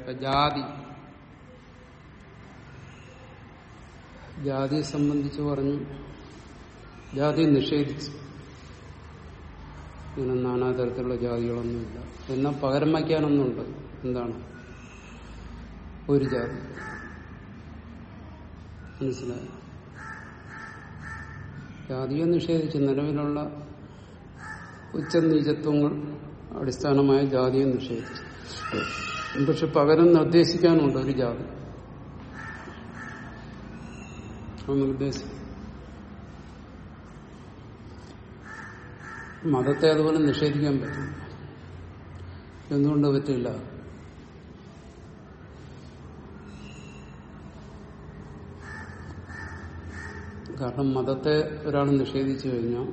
ഇപ്പൊ ജാതി ജാതിയെ സംബന്ധിച്ച് പറഞ്ഞു ജാതി നിഷേധിച്ചു ഇങ്ങനെ നാനാതരത്തിലുള്ള ജാതികളൊന്നുമില്ല എന്നാൽ പകരം വയ്ക്കാനൊന്നുണ്ട് എന്താണ് ഒരു ജാതി മനസ്സിലായി ജാതിയെ നിഷേധിച്ച് നിലവിലുള്ള ഉച്ചനീചത്വങ്ങൾ അടിസ്ഥാനമായ ജാതിയെ നിഷേധിച്ചു പക്ഷെ പകരം നിർദ്ദേശിക്കാനുണ്ട് ഒരു ജാതി അത് നിർദ്ദേശിക്കും മതത്തെ അതുപോലെ നിഷേധിക്കാൻ പറ്റില്ല എന്തുകൊണ്ട് പറ്റില്ല കാരണം മതത്തെ ഒരാൾ നിഷേധിച്ചു കഴിഞ്ഞാൽ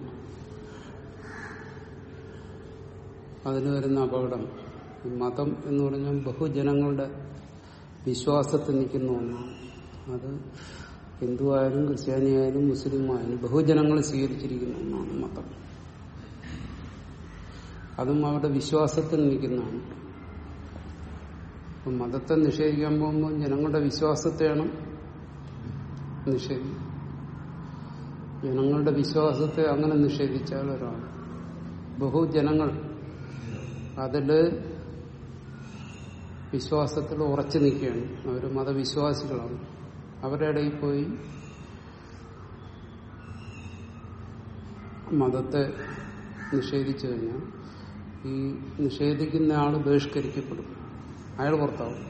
അതിന് വരുന്ന അപകടം ഈ മതം എന്ന് പറഞ്ഞാൽ ബഹുജനങ്ങളുടെ വിശ്വാസത്തിൽ നിൽക്കുന്ന ഒന്നാണ് അത് ഹിന്ദു ആയാലും ക്രിസ്ത്യാനി ആയാലും മുസ്ലിം ആയാലും ബഹുജനങ്ങൾ സ്വീകരിച്ചിരിക്കുന്ന ഒന്നാണ് മതം അതും അവരുടെ വിശ്വാസത്തിൽ നിൽക്കുന്നതാണ് അപ്പം മതത്തെ നിഷേധിക്കാൻ പോകുമ്പോൾ ജനങ്ങളുടെ വിശ്വാസത്തെയാണ് നിഷേധിക്കുക ജനങ്ങളുടെ വിശ്വാസത്തെ അങ്ങനെ നിഷേധിച്ചാൽ ഒരാൾ ബഹുജനങ്ങൾ അതില് വിശ്വാസത്തിൽ ഉറച്ചു നിൽക്കുകയാണ് അവർ മതവിശ്വാസികളാണ് അവരുടെ ഇടയിൽ പോയി മതത്തെ നിഷേധിച്ചു കഴിഞ്ഞാൽ ഈ നിഷേധിക്കുന്ന ആള് ബഹിഷ്കരിക്കപ്പെടും അയാൾ പുറത്താവും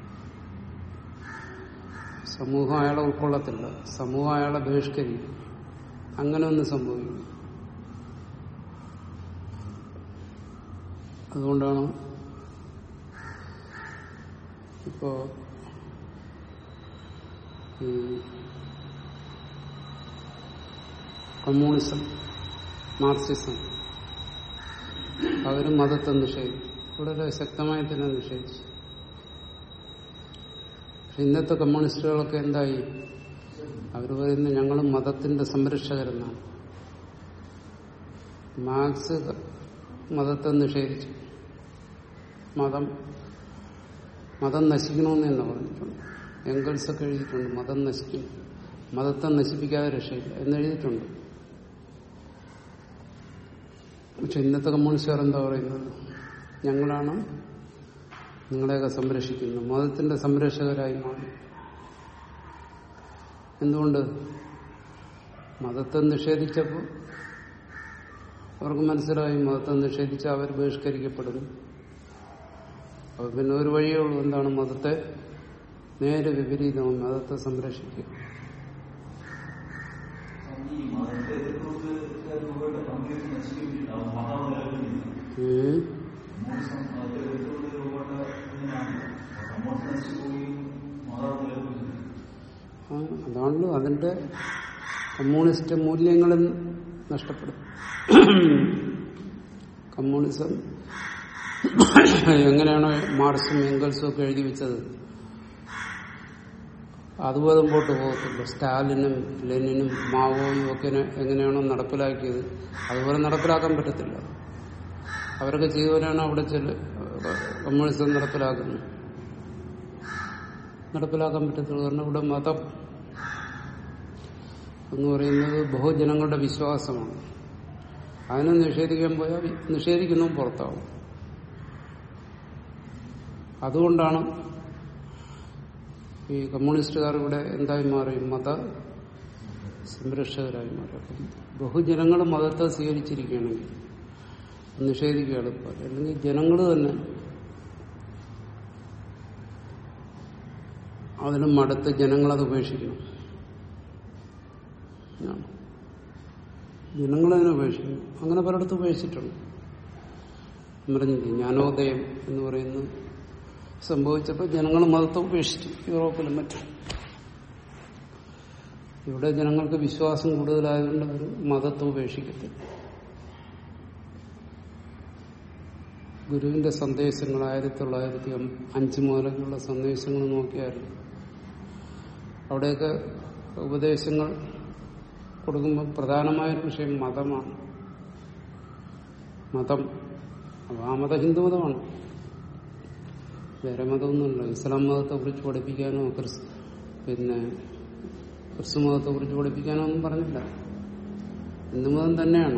സമൂഹം അയാളെ ഉൾക്കൊള്ളത്തില്ല സമൂഹം അയാളെ ബഹിഷ്കരിക്കും അങ്ങനെ ഒന്നും സംഭവിക്കും അതുകൊണ്ടാണ് ഇപ്പോ ഈ കമ്മ്യൂണിസം മാർക്സിസം അവരും മതത്തെ നിഷേധിച്ചു വളരെ ശക്തമായി തന്നെ നിഷേധിച്ചു പക്ഷെ ഇന്നത്തെ കമ്മ്യൂണിസ്റ്റുകളൊക്കെ എന്തായി അവർ പറയുന്നത് ഞങ്ങൾ മതത്തിന്റെ സംരക്ഷകരെന്നാണ് മാർക്സ് മതത്തെ നിഷേധിച്ചു മതം മതം നശിക്കണമെന്ന് തന്നെ പറഞ്ഞിട്ടുണ്ട് എംഗൽസ് ഒക്കെ എഴുതിയിട്ടുണ്ട് മതം നശിക്കും മതത്തെ നശിപ്പിക്കാതെ രക്ഷയില്ല എന്നെഴുതിയിട്ടുണ്ട് പക്ഷെ ഇന്നത്തെ കമ്മ്യൂണിസ്റ്റുകാർ എന്താ പറയുന്നത് ഞങ്ങളാണ് നിങ്ങളെയൊക്കെ സംരക്ഷിക്കുന്നത് മതത്തിന്റെ സംരക്ഷകരായി മാറി എന്തുകൊണ്ട് മതത്തെ നിഷേധിച്ചപ്പോൾ അവർക്ക് മനസ്സിലായി മതത്തെ നിഷേധിച്ച് അവർ ബഹിഷ്കരിക്കപ്പെടുന്നു അപ്പൊ പിന്നെ ഒരു വഴിയേ ഉള്ളൂ എന്താണ് മതത്തെ നേരെ വിപരീതമാണ് മതത്തെ സംരക്ഷിക്കുക ഈ മതത്തെ എതിർക്കുന്നത് രൂപയുടെ കമ്മ്യൂണിസ്റ്റ് നശിപ്പിച്ചിട്ടുണ്ടാവും മതം നിലനിൽക്കുന്നില്ല ഏ? കമ്മ്യൂണിസം മതത്തെ എതിർക്കുന്നത് രൂപയുടെ ഇതിനാണ് കമ്മ്യൂണിസ്റ്റ് നശിച്ചു പോയി മതം നിലനിൽക്കുന്നില്ല ആ, അതാണല്ലോ അതിന്റെ കമ്മ്യൂണിസ്റ്റ് മൂല്യങ്ങളും നഷ്ടപ്പെടും കമ്മ്യൂണിസം എങ്ങനെയാണോ മാർക്സും എംഗൽസും ഒക്കെ എഴുതി വെച്ചത് അതുപോലെ മുമ്പോട്ട് പോകത്തില്ല സ്റ്റാലിനും ലെനിനും മാവോയും ഒക്കെ എങ്ങനെയാണോ നടപ്പിലാക്കിയത് അതുപോലെ നടപ്പിലാക്കാൻ പറ്റത്തില്ല അവരൊക്കെ ചെയ്തവരാണ് അവിടെ ചില കമ്മ്യൂണിസം നടപ്പിലാക്കുന്നത് നടപ്പിലാക്കാൻ പറ്റത്തുള്ളൂ കാരണം ഇവിടെ മതം എന്ന് പറയുന്നത് ബഹുജനങ്ങളുടെ വിശ്വാസമാണ് അതിനെ നിഷേധിക്കാൻ പോയാൽ നിഷേധിക്കുന്നു പുറത്താവും അതുകൊണ്ടാണ് ഈ കമ്മ്യൂണിസ്റ്റുകാർ ഇവിടെ എന്തായി മാറി മത സംരക്ഷകരായി മാറി അപ്പം ബഹുജനങ്ങൾ മതത്തെ സ്വീകരിച്ചിരിക്കുകയാണെങ്കിൽ നിഷേധിക്കുക എളുപ്പം അല്ലെങ്കിൽ ജനങ്ങൾ തന്നെ അതിനും മടുത്ത് ജനങ്ങളത് ഉപേക്ഷിക്കണം ആണ്. ജനങ്ങളതിനെ ഉപേക്ഷിക്കുന്നു അങ്ങനെ പലയിടത്തും ഉപേക്ഷിച്ചിട്ടുണ്ട് ഞാൻ പറഞ്ഞില്ലേ ജ്ഞാനോദയം എന്ന് പറയുന്നത് സംഭവിച്ചപ്പോൾ ജനങ്ങൾ മതത്തെ ഉപേക്ഷിച്ചു യൂറോപ്പിലും മറ്റും ഇവിടെ ജനങ്ങൾക്ക് വിശ്വാസം കൂടുതലായതുകൊണ്ട് അവർ മതത്തെ ഉപേക്ഷിക്കത്തില്ല ഗുരുവിന്റെ സന്ദേശങ്ങൾ ആയിരത്തി തൊള്ളായിരത്തി അഞ്ച് മുതലൊക്കെയുള്ള സന്ദേശങ്ങൾ നോക്കിയാൽ അവിടെയൊക്കെ ഉപദേശങ്ങൾ കൊടുക്കുമ്പോൾ പ്രധാനമായൊരു വിഷയം മതമാണ് മതം അപ്പൊ ആ മതം ഹിന്ദുമതമാണ് വേറെ മതമൊന്നുമില്ല ഇസ്ലാം മതത്തെ കുറിച്ച് പഠിപ്പിക്കാനോ ക്രിസ് പിന്നെ ക്രിസ്തു മതത്തെ കുറിച്ച് പഠിപ്പിക്കാനോ ഒന്നും പറഞ്ഞില്ല ഹിന്ദു മതം തന്നെയാണ്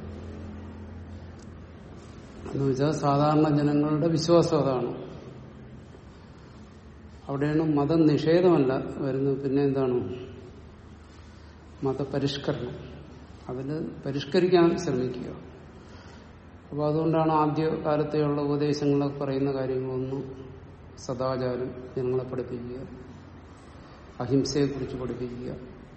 എന്ന് വെച്ചാൽ സാധാരണ ജനങ്ങളുടെ വിശ്വാസം അതാണ് അവിടെയാണ് മതം നിഷേധമല്ല വരുന്നത് പിന്നെ എന്താണ് മതപരിഷ്കരണം അതിന് പരിഷ്കരിക്കാൻ ശ്രമിക്കുക അപ്പോൾ അതുകൊണ്ടാണ് ആദ്യ കാലത്തെയുള്ള ഉപദേശങ്ങളൊക്കെ പറയുന്ന കാര്യങ്ങളൊന്നും സദാചാരം ജനങ്ങളെ പഠിപ്പിക്കുക അഹിംസയെക്കുറിച്ച് പഠിപ്പിക്കുക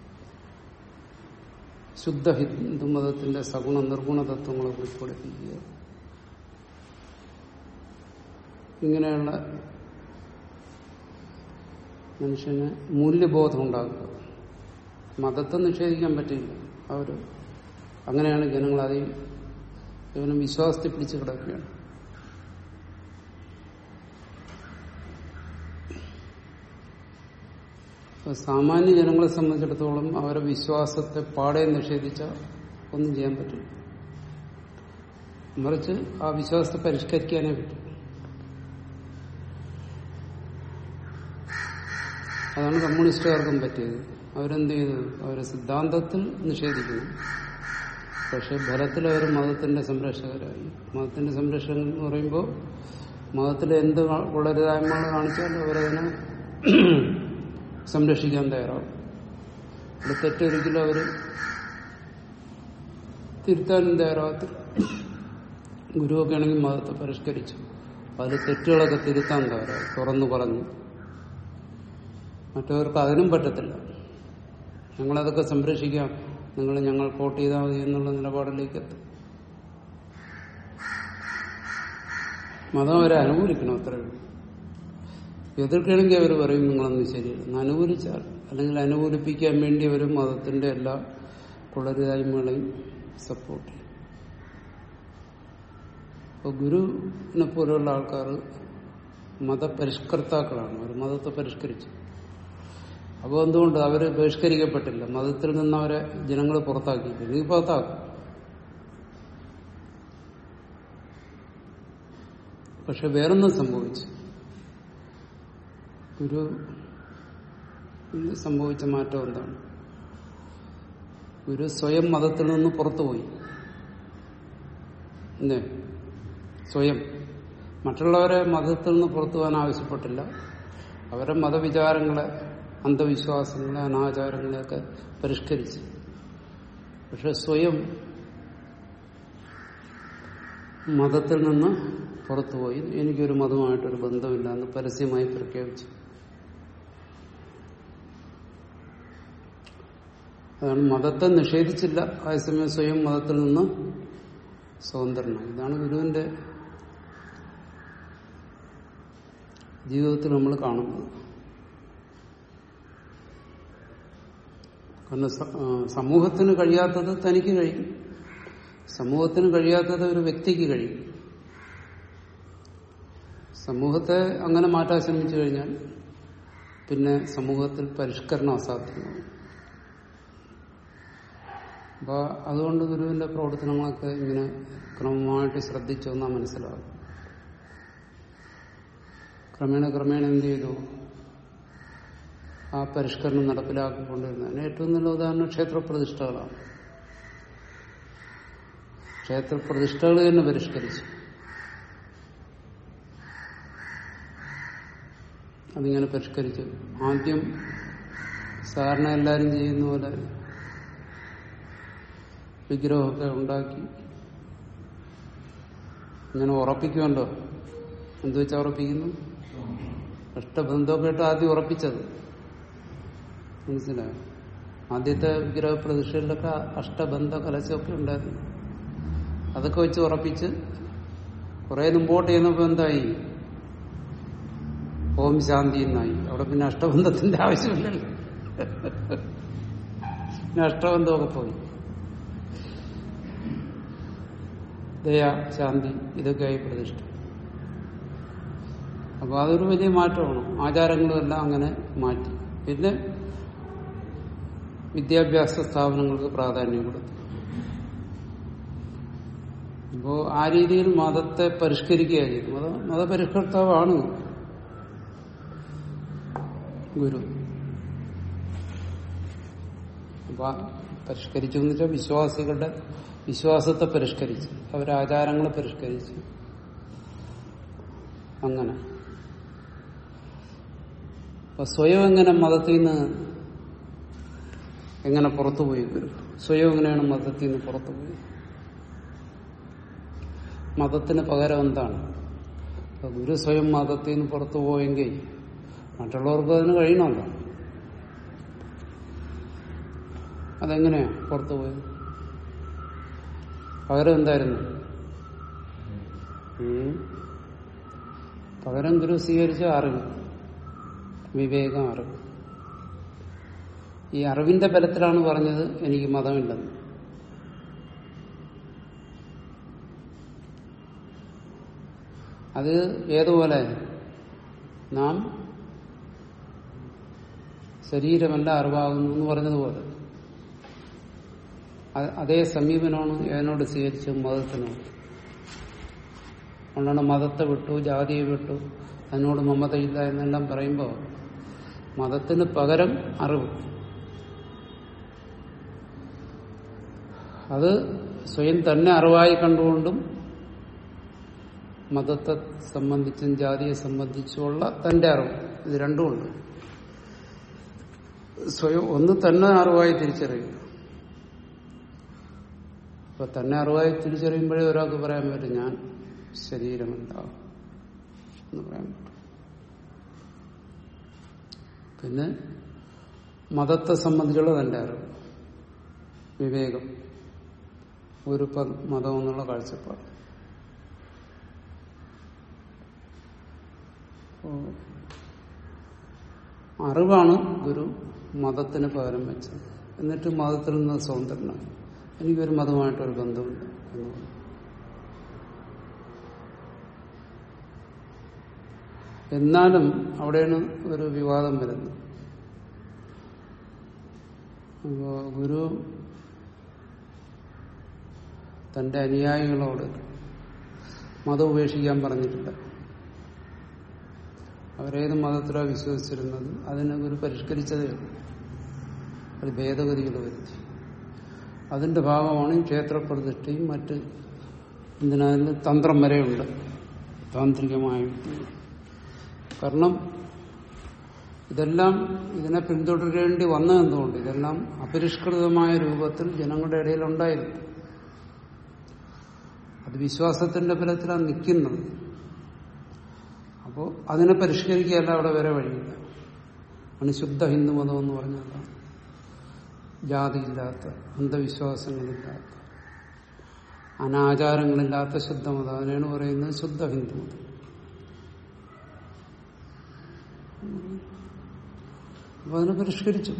ശുദ്ധ ഹിന്ദുമതത്തിന്റെ സഗുണ നിർഗുണ തത്വങ്ങളെ കുറിച്ച് പഠിപ്പിക്കുക ഇങ്ങനെയുള്ള മനുഷ്യന് മൂല്യബോധം ഉണ്ടാക്കുക മതത്തെ നിഷേധിക്കാൻ പറ്റില്ല അവർ അങ്ങനെയാണ് ജനങ്ങൾ അതിൽ ഇവനും വിശ്വാസത്തിൽ പിടിച്ചു കിടക്കുകയാണ് അപ്പൊ സാമാന്യ ജനങ്ങളെ സംബന്ധിച്ചിടത്തോളം അവരുടെ വിശ്വാസത്തെ പാടെ നിഷേധിച്ച ഒന്നും ചെയ്യാൻ പറ്റില്ല മറിച്ച് ആ വിശ്വാസത്തെ പരിഷ്കരിക്കാനേ പറ്റും അതാണ് കമ്മ്യൂണിസ്റ്റുകാർക്കും പറ്റിയത് അവരെന്ത് ചെയ്തു അവരെ സിദ്ധാന്തത്തിൽ നിഷേധിക്കുന്നു പക്ഷെ ഫലത്തിൽ അവർ മതത്തിന്റെ സംരക്ഷകരായി മതത്തിന്റെ സംരക്ഷകൻ എന്ന് പറയുമ്പോൾ മതത്തിൽ എന്ത് കൊള്ളരുതായ്മകൾ കാണിച്ചാലും അവരതിനെ സംരക്ഷിക്കാൻ തയ്യാറാവും ഇവിടെ തെറ്റൊരിക്കലും അവര് തിരുത്താനും തയ്യാറാകത്തില്ല ഗുരുവൊക്കെ ആണെങ്കിൽ മതത്തെ പരിഷ്കരിച്ചു അതിൽ തെറ്റുകളൊക്കെ തിരുത്താൻ തയ്യാറായി തുറന്നു പറഞ്ഞു മറ്റവർക്ക് അതിനും പറ്റത്തില്ല ഞങ്ങളതൊക്കെ സംരക്ഷിക്കാം നിങ്ങൾ ഞങ്ങൾ വോട്ട് ചെയ്താൽ മതി എന്നുള്ള നിലപാടിലേക്ക് എത്തും മതം അവരെ അനുകൂലിക്കണം അത്രയേ ഉള്ളൂ എതിർക്കണമെങ്കിൽ അവർ പറയും നിങ്ങളൊന്നും ശരിയല്ല അനുകൂലിച്ചാൽ അല്ലെങ്കിൽ അനുകൂലിപ്പിക്കാൻ വേണ്ടി അവർ മതത്തിന്റെ എല്ലാ കുളരുതായ്മകളെയും സപ്പോർട്ട് ചെയ്യും അപ്പോൾ ഗുരുവിനെ പോലെയുള്ള ആൾക്കാർ മതപരിഷ്കർത്താക്കളാണ് അവർ മതത്തെ പരിഷ്കരിച്ചു അപ്പോൾ എന്തുകൊണ്ട് അവര് ബഹിഷ്കരിക്കപ്പെട്ടില്ല മതത്തിൽ നിന്ന് അവരെ ജനങ്ങൾ പുറത്താക്കി ഇനി പുറത്താക്കും പക്ഷെ വേറൊന്നും സംഭവിച്ചു ഗുരു സംഭവിച്ച മാറ്റം എന്താണ് ഗുരു സ്വയം മതത്തിൽ നിന്ന് പുറത്തുപോയി എന്തേ സ്വയം മറ്റുള്ളവരെ മതത്തിൽ നിന്ന് പുറത്തു പോകാൻ ആവശ്യപ്പെട്ടില്ല അവരെ മതവിചാരങ്ങളെ അന്ധവിശ്വാസങ്ങളെ അനാചാരങ്ങളെയൊക്കെ പരിഷ്കരിച്ചു പക്ഷെ സ്വയം മതത്തിൽ നിന്ന് പുറത്തുപോയി എനിക്കൊരു മതമായിട്ടൊരു ബന്ധമില്ല എന്ന് പരസ്യമായി പ്രഖ്യാപിച്ചു അതാണ് മതത്തെ നിഷേധിച്ചില്ല അതേസമയം സ്വയം മതത്തിൽ നിന്ന് സ്വതന്ത്രനാണ് ഇതാണ് ഗുരുവിന്റെ ജീവിതത്തിൽ നമ്മൾ കാണുന്നത് കാരണം സമൂഹത്തിന് കഴിയാത്തത് തനിക്ക് കഴിയും സമൂഹത്തിന് കഴിയാത്തത് ഒരു വ്യക്തിക്ക് കഴിയും സമൂഹത്തെ അങ്ങനെ മാറ്റാൻ ശ്രമിച്ചു കഴിഞ്ഞാൽ പിന്നെ സമൂഹത്തിൽ പരിഷ്കരണം അസാധ്യമാണ് അപ്പൊ അതുകൊണ്ട് ഗുരുവിന്റെ പ്രവർത്തനങ്ങളൊക്കെ ഇങ്ങനെ ക്രമമായിട്ട് ശ്രദ്ധിച്ചൊന്നാ മനസ്സിലാകും ക്രമേണ ക്രമേണ എന്ത് ചെയ്തു ആ പരിഷ്കരണം നടപ്പിലാക്കിക്കൊണ്ടിരുന്നതിന് ഏറ്റവും നല്ല ഉദാഹരണം ക്ഷേത്രപ്രതിഷ്ഠകളാണ് ക്ഷേത്രപ്രതിഷ്ഠകൾ തന്നെ പരിഷ്കരിച്ചു അതിങ്ങനെ പരിഷ്കരിച്ചു ആദ്യം സാധാരണ എല്ലാവരും ചെയ്യുന്ന പോലെ വിഗ്രഹമൊക്കെ ഉണ്ടാക്കി ഇങ്ങനെ ഉറപ്പിക്കുമല്ലോ എന്തു വെച്ചാ ഉറപ്പിക്കുന്നു അഷ്ടബന്ധമൊക്കെ ഇട്ട് ആദ്യം ഉറപ്പിച്ചത് മനസ്സിലായോ ആദ്യത്തെ വിഗ്രഹ പ്രതിഷ്ഠയിലൊക്കെ അഷ്ടബന്ധ കലശമൊക്കെ ഉണ്ടായിരുന്നു അതൊക്കെ വെച്ച് ഉറപ്പിച്ച് കുറെ മുമ്പോട്ട് ചെയ്യുന്നപ്പോ എന്തായി ഓം ശാന്തി എന്നായി അവിടെ പിന്നെ അഷ്ടബന്ധത്തിന്റെ ആവശ്യമില്ലല്ലോ പിന്നെ അഷ്ടബന്ധമൊക്കെ പോയി ദയ ശാന്തി ഇതൊക്കെയായി പ്രതിഷ്ഠ അപ്പൊ അതൊരു വലിയ മാറ്റമാണ് ആചാരങ്ങളും എല്ലാം അങ്ങനെ മാറ്റി പിന്നെ വിദ്യാഭ്യാസ സ്ഥാപനങ്ങൾക്ക് പ്രാധാന്യം കൊടുത്തു അപ്പോ ആ രീതിയിൽ മതത്തെ പരിഷ്കരിക്കുക ചെയ്തു മത മതപരിഷ്കർത്താവാണ് ഗുരു അപ്പൊ ആ പരിഷ്കരിച്ചു എന്ന് വെച്ചാൽ വിശ്വാസികളുടെ വിശ്വാസത്തെ പരിഷ്കരിച്ചു അവരെ ആചാരങ്ങളെ പരിഷ്കരിച്ചു അങ്ങനെ അപ്പൊ സ്വയം എങ്ങനെ മതത്തിൽ നിന്ന് എങ്ങനെ പുറത്തുപോയി ഗുരു സ്വയം എങ്ങനെയാണ് മതത്തിൽ നിന്ന് പുറത്തുപോയി മതത്തിന് പകരം എന്താണ് അപ്പൊ ഗുരു സ്വയം മതത്തിൽ നിന്ന് പുറത്തു പോയെങ്കിൽ മറ്റുള്ളവർക്ക് അതിന് കഴിയണമല്ലോ അതെങ്ങനെയാ പുറത്തു പോയത് പകരം എന്തായിരുന്നു ഉം. പകരം ഗുരു സ്വീകരിച്ച അറിവ് വിവേകം അറിവ് ഈ അറിവിന്റെ ബലത്തിലാണ് പറഞ്ഞത് എനിക്ക് മതമില്ലെന്ന് അത് ഏതുപോലെ നാം ശരീരമല്ല അറിവാകുന്നു എന്ന് പറഞ്ഞതുപോലെ അ- അതേ സമീപനമാണ് ഏതിനോട് സ്വീകരിച്ചു മതത്തിനോട് അതുകൊണ്ടാണ് മതത്തെ വിട്ടു ജാതിയെ വിട്ടു അതിനോട് മമതയില്ല എന്നെല്ലാം പറയുമ്പോൾ മതത്തിന് പകരം അറിവ് അത് സ്വയം തന്നെ അറിവായി കണ്ടുകൊണ്ടും മതത്തെ സംബന്ധിച്ചും ജാതിയെ സംബന്ധിച്ചുമുള്ള തന്റെ അറിവ് ഇത് രണ്ടുമുണ്ട് സ്വയം ഒന്ന് തന്നെ അറിവായി തിരിച്ചറിയുക അപ്പൊ തന്നെ അറിവായി തിരിച്ചറിയുമ്പോഴേ ഒരാൾക്ക് പറയാൻ പറ്റും ഞാൻ ശരീരമുണ്ടാവും എന്ന് പറയാൻ പറ്റും പിന്നെ മതത്തെ സംബന്ധിച്ചുള്ള തന്റെ അറിവ് വിവേകം ഒരു പ- മതം എന്നുള്ള കാഴ്ചപ്പാട് അപ്പോ അറിവാണ് ഗുരു മതത്തിന് പകരം വെച്ചത് എന്നിട്ട് മതത്തിൽ നിന്ന് സ്വതന്ത്രനായി എനിക്കൊരു മതമായിട്ടൊരു ബന്ധമില്ല എന്ന് പറഞ്ഞു എന്നാലും അവിടെയാണ് ഒരു വിവാദം വരുന്നത് അപ്പോ ഗുരു തന്റെ അനുയായികളോട് മതം ഉപേക്ഷിക്കാൻ പറഞ്ഞിട്ടില്ല അവരേത് മതത്തിലാണ് വിശ്വസിച്ചിരുന്നത് അതിനെ ഗുരു പരിഷ്കരിച്ചതേ ഉള്ളൂ ഒരു ഭേദഗതികൾ വരുത്തി അതിന്റെ ഭാഗമാണ് ഈ ക്ഷേത്രപ്രതിഷ്ഠയും മറ്റ് എന്തിനതിന് തന്ത്രം വരെയുണ്ട് താന്ത്രികമായ വിദ്യ കാരണം ഇതെല്ലാം ഇതിനെ പിന്തുടരേണ്ടി വന്നതെന്തുകൊണ്ട് ഇതെല്ലാം അപരിഷ്കൃതമായ രൂപത്തിൽ ജനങ്ങളുടെ ഇടയിൽ ഉണ്ടായിരുന്നു അത് വിശ്വാസത്തിന്റെ ബലത്തിലാണ് നിൽക്കുന്നത് അപ്പോൾ അതിനെ പരിഷ്കരിക്കുകയല്ല അവിടെ വരെ വഴിയില്ല ആണ് ശുദ്ധ ഹിന്ദുമതം എന്ന് പറഞ്ഞതാണ് ജാതിയില്ലാത്ത അന്ധവിശ്വാസങ്ങളില്ലാത്ത അനാചാരങ്ങളില്ലാത്ത ശുദ്ധമതം അതിനാണ് പറയുന്നത് ശുദ്ധ ഹിന്ദുമതം അപ്പൊ അതിനെ പരിഷ്കരിച്ചു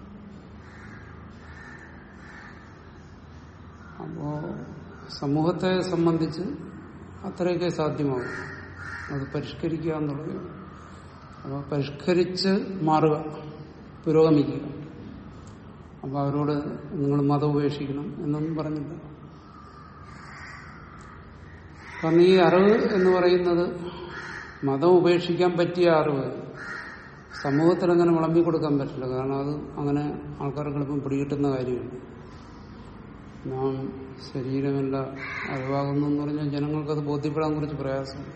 അപ്പോ സമൂഹത്തെ സംബന്ധിച്ച് അത്രയൊക്കെ സാധ്യമാകും അത് പരിഷ്കരിക്കുക എന്നുള്ളത് അപ്പോൾ പരിഷ്കരിച്ച് മാറുക പുരോഗമിക്കുക അപ്പോൾ അവരോട് നിങ്ങൾ മതം ഉപേക്ഷിക്കണം എന്നൊന്നും പറഞ്ഞില്ല കാരണം ഈ അറിവ് എന്ന് പറയുന്നത് മതം ഉപേക്ഷിക്കാൻ പറ്റിയ അറിവ് സമൂഹത്തിൽ അങ്ങനെ വിളമ്പി കൊടുക്കാൻ പറ്റില്ല കാരണം അത് അങ്ങനെ ആൾക്കാർക്ക് എളുപ്പം പിടികിട്ടുന്ന കാര്യമാണ് നാം ശരീരമല്ല അറിവാകുന്നു എന്ന് പറഞ്ഞാൽ ജനങ്ങൾക്കത് ബോധ്യപ്പെടാൻ കുറച്ച് പ്രയാസമാണ്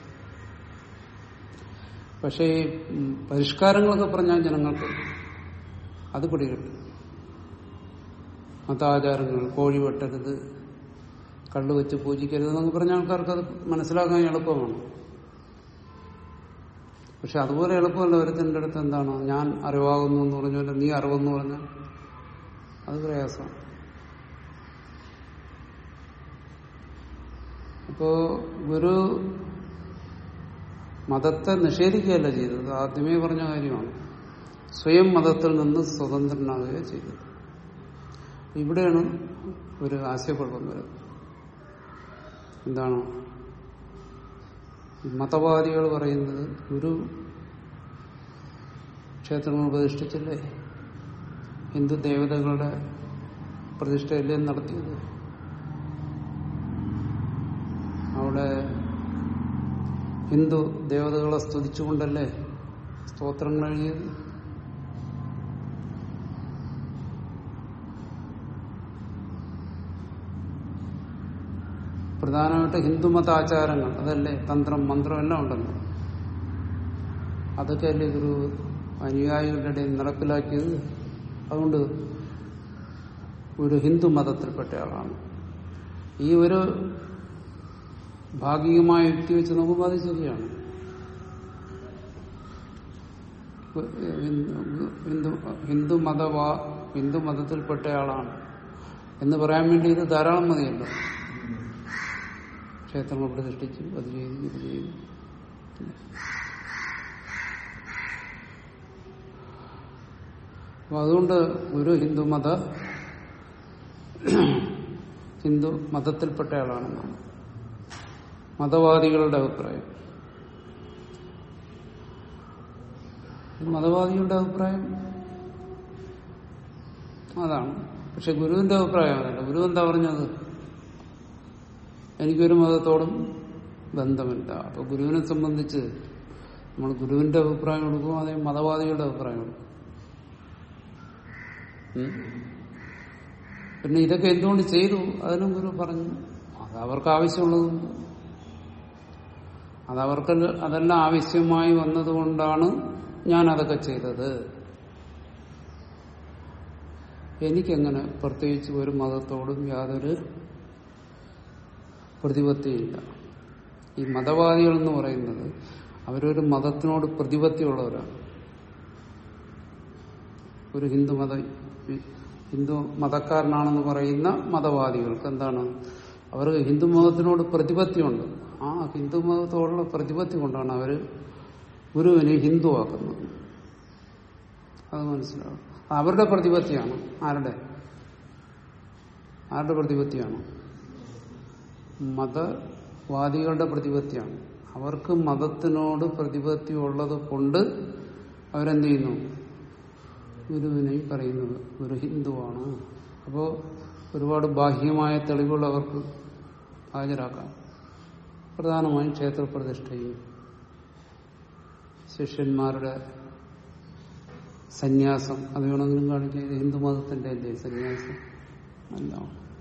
പക്ഷേ ഈ ഉം, പരിഷ്കാരങ്ങളൊക്കെ പറഞ്ഞാൽ ജനങ്ങൾക്ക് അത് പിടികിട്ടും മതാചാരങ്ങൾ കോഴി വെട്ടരുത് കള്ളു വെച്ച് പൂജിക്കരുത് എന്നൊക്കെ പറഞ്ഞ ആൾക്കാർക്ക് അത് മനസ്സിലാക്കാൻ എളുപ്പമാണ് പക്ഷെ അതുപോലെ എളുപ്പമല്ല ഒരുത്തിൻ്റെ അടുത്ത് എന്താണ് ഞാൻ അറിവാകുന്നു എന്ന് പറഞ്ഞാൽ നീ അറിവെന്ന് പറഞ്ഞാൽ അത് പ്രയാസമാണ് അപ്പോ ഗുരു മതത്തെ നിഷേധിക്കുകയല്ല ചെയ്തത് ആദ്യമേ പറഞ്ഞ കാര്യമാണ് സ്വയം മതത്തിൽ നിന്ന് സ്വതന്ത്രനാകുകയാണ് ചെയ്തത് ഇവിടെയാണ് ഒരു ആശയക്കുഴപ്പം വരുന്നത് എന്താണ് ഈ മതവാദികൾ പറയുന്നത് ഗുരു ക്ഷേത്രങ്ങൾ പ്രതിഷ്ഠിച്ചില്ലേ ഹിന്ദു ദേവതകളുടെ പ്രതിഷ്ഠയല്ലേ നടത്തിയത് അവിടെ ഹിന്ദു ദേവതകളെ സ്തുതിച്ചുകൊണ്ടല്ലേ സ്തോത്രങ്ങൾ എഴുതിയത് പ്രധാനമായിട്ട് ഹിന്ദുമത ആചാരങ്ങൾ അതല്ലേ തന്ത്രം മന്ത്രം എല്ലാം ഉണ്ടല്ലോ അതൊക്കെ അല്ലേ ഗുരു അനുയായികളുടെ ഇടയിൽ നടപ്പിലാക്കിയത് അതുകൊണ്ട് ഒരു ഹിന്ദു മതത്തിൽപ്പെട്ട ആളാണ് ഈ ഒരു ഭാഗികമായ യുക്തി വെച്ച് നോക്കുമ്പോൾ അത് ശരിയാണ് ഹിന്ദു ഹിന്ദു മതവാ ഹിന്ദു മതത്തിൽപ്പെട്ട ആളാണ് എന്ന് പറയാൻ വേണ്ടി ഇത് ധാരാളം മതിയല്ലോ ക്ഷേത്രങ്ങൾ പ്രതിഷ്ഠിച്ചു അത് ചെയ്തു ഇത് ചെയ്തു അപ്പൊ അതുകൊണ്ട് ഒരു ഹിന്ദു മത ഹിന്ദു മതത്തിൽപ്പെട്ട ആളാണെന്നാണ് മതവാദികളുടെ അഭിപ്രായം ഇത് മതവാദികളുടെ അഭിപ്രായം അതാണ് പക്ഷെ ഗുരുവിന്റെ അഭിപ്രായം അതല്ല ഗുരു എന്താ പറഞ്ഞത് എനിക്കൊരു മതത്തോടും ബന്ധമില്ല അപ്പൊ ഗുരുവിനെ സംബന്ധിച്ച് നമ്മൾ ഗുരുവിന്റെ അഭിപ്രായം കൊടുക്കും അതേ മതവാദികളുടെ അഭിപ്രായം കൊടുക്കും ഉം. പിന്നെ ഇതൊക്കെ എന്തുകൊണ്ട് ചെയ്തു അതിനും ഗുരു പറഞ്ഞു അത് അവർക്ക് ആവശ്യമുള്ളത് അതവർക്ക് അതെല്ലാം ആവശ്യമായി വന്നതുകൊണ്ടാണ് ഞാൻ അതൊക്കെ ചെയ്തത് എനിക്കങ്ങനെ പ്രത്യേകിച്ച് ഒരു മതത്തോടും യാതൊരു പ്രതിപത്തിയില്ല ഈ മതവാദികൾ എന്ന് പറയുന്നത് അവരൊരു മതത്തിനോട് പ്രതിപത്തിയുള്ളവരാണ് ഒരു ഹിന്ദു മത ഹിന്ദു മതക്കാരനാണെന്ന് പറയുന്ന മതവാദികൾക്ക് എന്താണ് അവർക്ക് ഹിന്ദു മതത്തിനോട് പ്രതിപത്തിയുണ്ട് ആ ഹിന്ദു മതത്തോടുള്ള പ്രതിപത്തി കൊണ്ടാണ് അവർ ഗുരുവിനെ ഹിന്ദുവാക്കുന്നത് അത് മനസ്സിലാവും അവരുടെ പ്രതിപത്തിയാണ് ആരുടെ ആരുടെ പ്രതിപത്തിയാണ് മതവാദികളുടെ പ്രതിപത്തിയാണ് അവർക്ക് മതത്തിനോട് പ്രതിപത്തി ഉള്ളത് കൊണ്ട് അവരെന്ത് ചെയ്യുന്നു ഗുരുവിനെ പറയുന്നത് ഒരു ഹിന്ദുവാണ് അപ്പോൾ ഒരുപാട് ബാഹ്യമായ തെളിവുകൾ അവർക്ക് ഹാജരാക്കാം പ്രധാനമായും ക്ഷേത്രപ്രതിഷ്ഠയും ശിഷ്യന്മാരുടെ സന്യാസം അത് വേണമെങ്കിലും കാണിക്കുക ഇത് ഹിന്ദുമതത്തിന്റെ അല്ലേ സന്യാസം അല്ല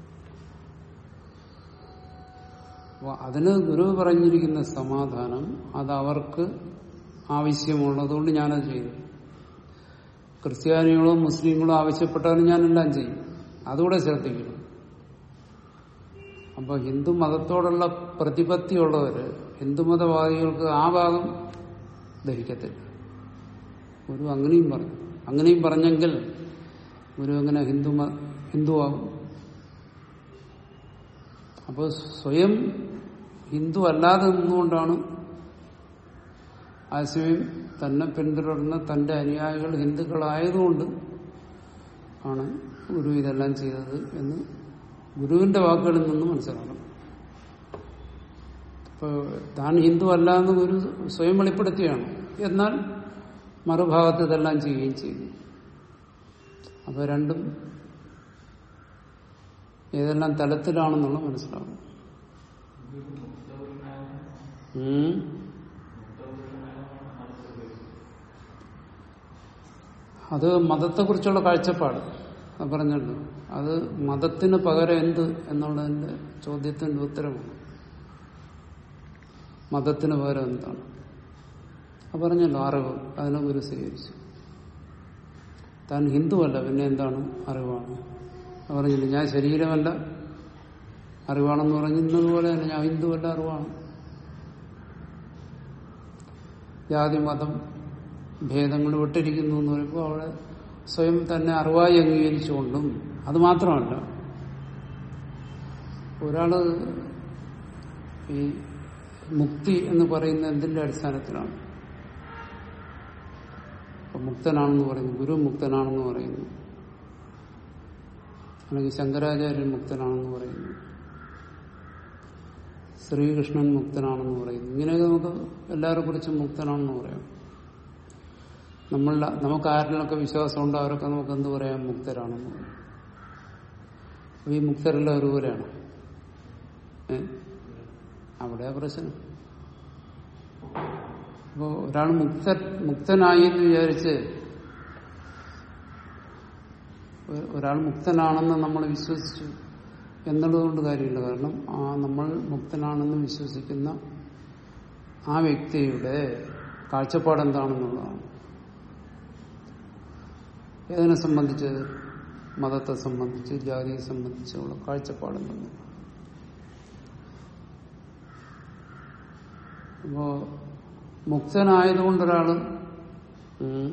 അപ്പൊ അതിന് ഗുരു പറഞ്ഞിരിക്കുന്ന സമാധാനം അത് അവർക്ക് ആവശ്യമുള്ളതുകൊണ്ട് ഞാനത് ചെയ്തു ക്രിസ്ത്യാനികളോ മുസ്ലിങ്ങളോ ആവശ്യപ്പെട്ടാലും ഞാനെല്ലാം ചെയ്യും അതുകൂടെ ശ്രദ്ധിക്കണം അപ്പൊ ഹിന്ദു മതത്തോടുള്ള പ്രതിപത്തിയുള്ളവര് ഹിന്ദുമതവാദികൾക്ക് ആ ഭാഗം ധരിക്കത്തില്ല ഗുരു അങ്ങനെയും പറഞ്ഞു അങ്ങനെയും പറഞ്ഞെങ്കിൽ ഗുരു എങ്ങനെ ഹിന്ദു ഹിന്ദുവാകും അപ്പോൾ സ്വയം ഹിന്ദു അല്ലാതെ നിന്നുകൊണ്ടാണ് ആശയം തന്നെ പിന്തുടർന്ന തന്റെ അനുയായികൾ ഹിന്ദുക്കളായതുകൊണ്ട് ആണ് ഗുരു ഇതെല്ലാം ചെയ്തത് എന്ന് ഗുരുവിന്റെ വാക്കുകളിൽ നിന്ന് മനസ്സിലാക്കണം ഇപ്പോൾ താൻ ഹിന്ദു അല്ല എന്ന് ഗുരു സ്വയം വെളിപ്പെടുത്തുകയാണ് എന്നാൽ മറുഭാഗത്ത് ഇതെല്ലാം ചെയ്യുകയും ചെയ്തു അപ്പോൾ രണ്ടും ഏതെല്ലാം തലത്തിലാണെന്നുള്ള മനസ്സിലാവും ഉം. അത് മതത്തെക്കുറിച്ചുള്ള കാഴ്ചപ്പാട് അത് പറഞ്ഞല്ലോ അത് മതത്തിന് പകരം എന്ത് എന്നുള്ളതിന്റെ ചോദ്യത്തിന്റെ ഉത്തരമാണ് മതത്തിന് പകരം എന്താണ് അത് പറഞ്ഞല്ലോ അറിവ് അതിനെ ഗുരു സ്വീകരിച്ചു താൻ ഹിന്ദുവല്ല പിന്നെ എന്താണ് അറിവാണ് അത് പറഞ്ഞില്ല ഞാൻ ശരീരമല്ല അറിവാണെന്ന് പറഞ്ഞിരുന്നതുപോലെ തന്നെ ഞാൻ ഹിന്ദുവല്ല അറിവാണ് ജാതി മതം ഭേദങ്ങൾ വിട്ടിരിക്കുന്നു എന്ന് പറയുമ്പോൾ അവിടെ സ്വയം തന്നെ അറിവായി അംഗീകരിച്ചുകൊണ്ടും അത് മാത്രമല്ല ഒരാള് ഈ മുക്തി എന്ന് പറയുന്ന എന്തിന്റെ അടിസ്ഥാനത്തിലാണ് ഇപ്പൊ മുക്തനാണെന്ന് പറയുന്നു ഗുരു മുക്തനാണെന്ന് പറയുന്നു അല്ലെങ്കിൽ ശങ്കരാചാര്യൻ മുക്തനാണെന്ന് പറയുന്നു ശ്രീകൃഷ്ണൻ മുക്തനാണെന്ന് പറയുന്നു ഇങ്ങനെയൊക്കെ നമുക്ക് എല്ലാവരെ കുറിച്ചും മുക്തനാണെന്ന് പറയാം നമ്മളുടെ നമുക്ക് ആരിലൊക്കെ വിശ്വാസമുണ്ടോ അവരൊക്കെ നമുക്ക് എന്ത് പറയാം മുക്തരാണെന്ന് പറയാം അപ്പൊ ഈ മുക്തരെല്ലാം ഒരുപോലെയാണ് ഏ അവിടെ പ്രശ്നം അപ്പോ ഒരാൾ മുക്ത മുക്തനായി എന്ന് വിചാരിച്ച് ഒ- ഒരാൾ മുക്തനാണെന്ന് നമ്മൾ വിശ്വസിച്ചു എന്നുള്ളതുകൊണ്ട് കാര്യമില്ല കാരണം ആ നമ്മൾ മുക്തനാണെന്ന് വിശ്വസിക്കുന്ന ആ വ്യക്തിയുടെ കാഴ്ചപ്പാട് എന്താണെന്നുള്ളതാണ് ഏതിനെ സംബന്ധിച്ച് മതത്തെ സംബന്ധിച്ച് ജാതിയെ സംബന്ധിച്ചുള്ള കാഴ്ചപ്പാടെന്താണ് അപ്പോ മുക്തനായതുകൊണ്ടൊരാള് ഉം,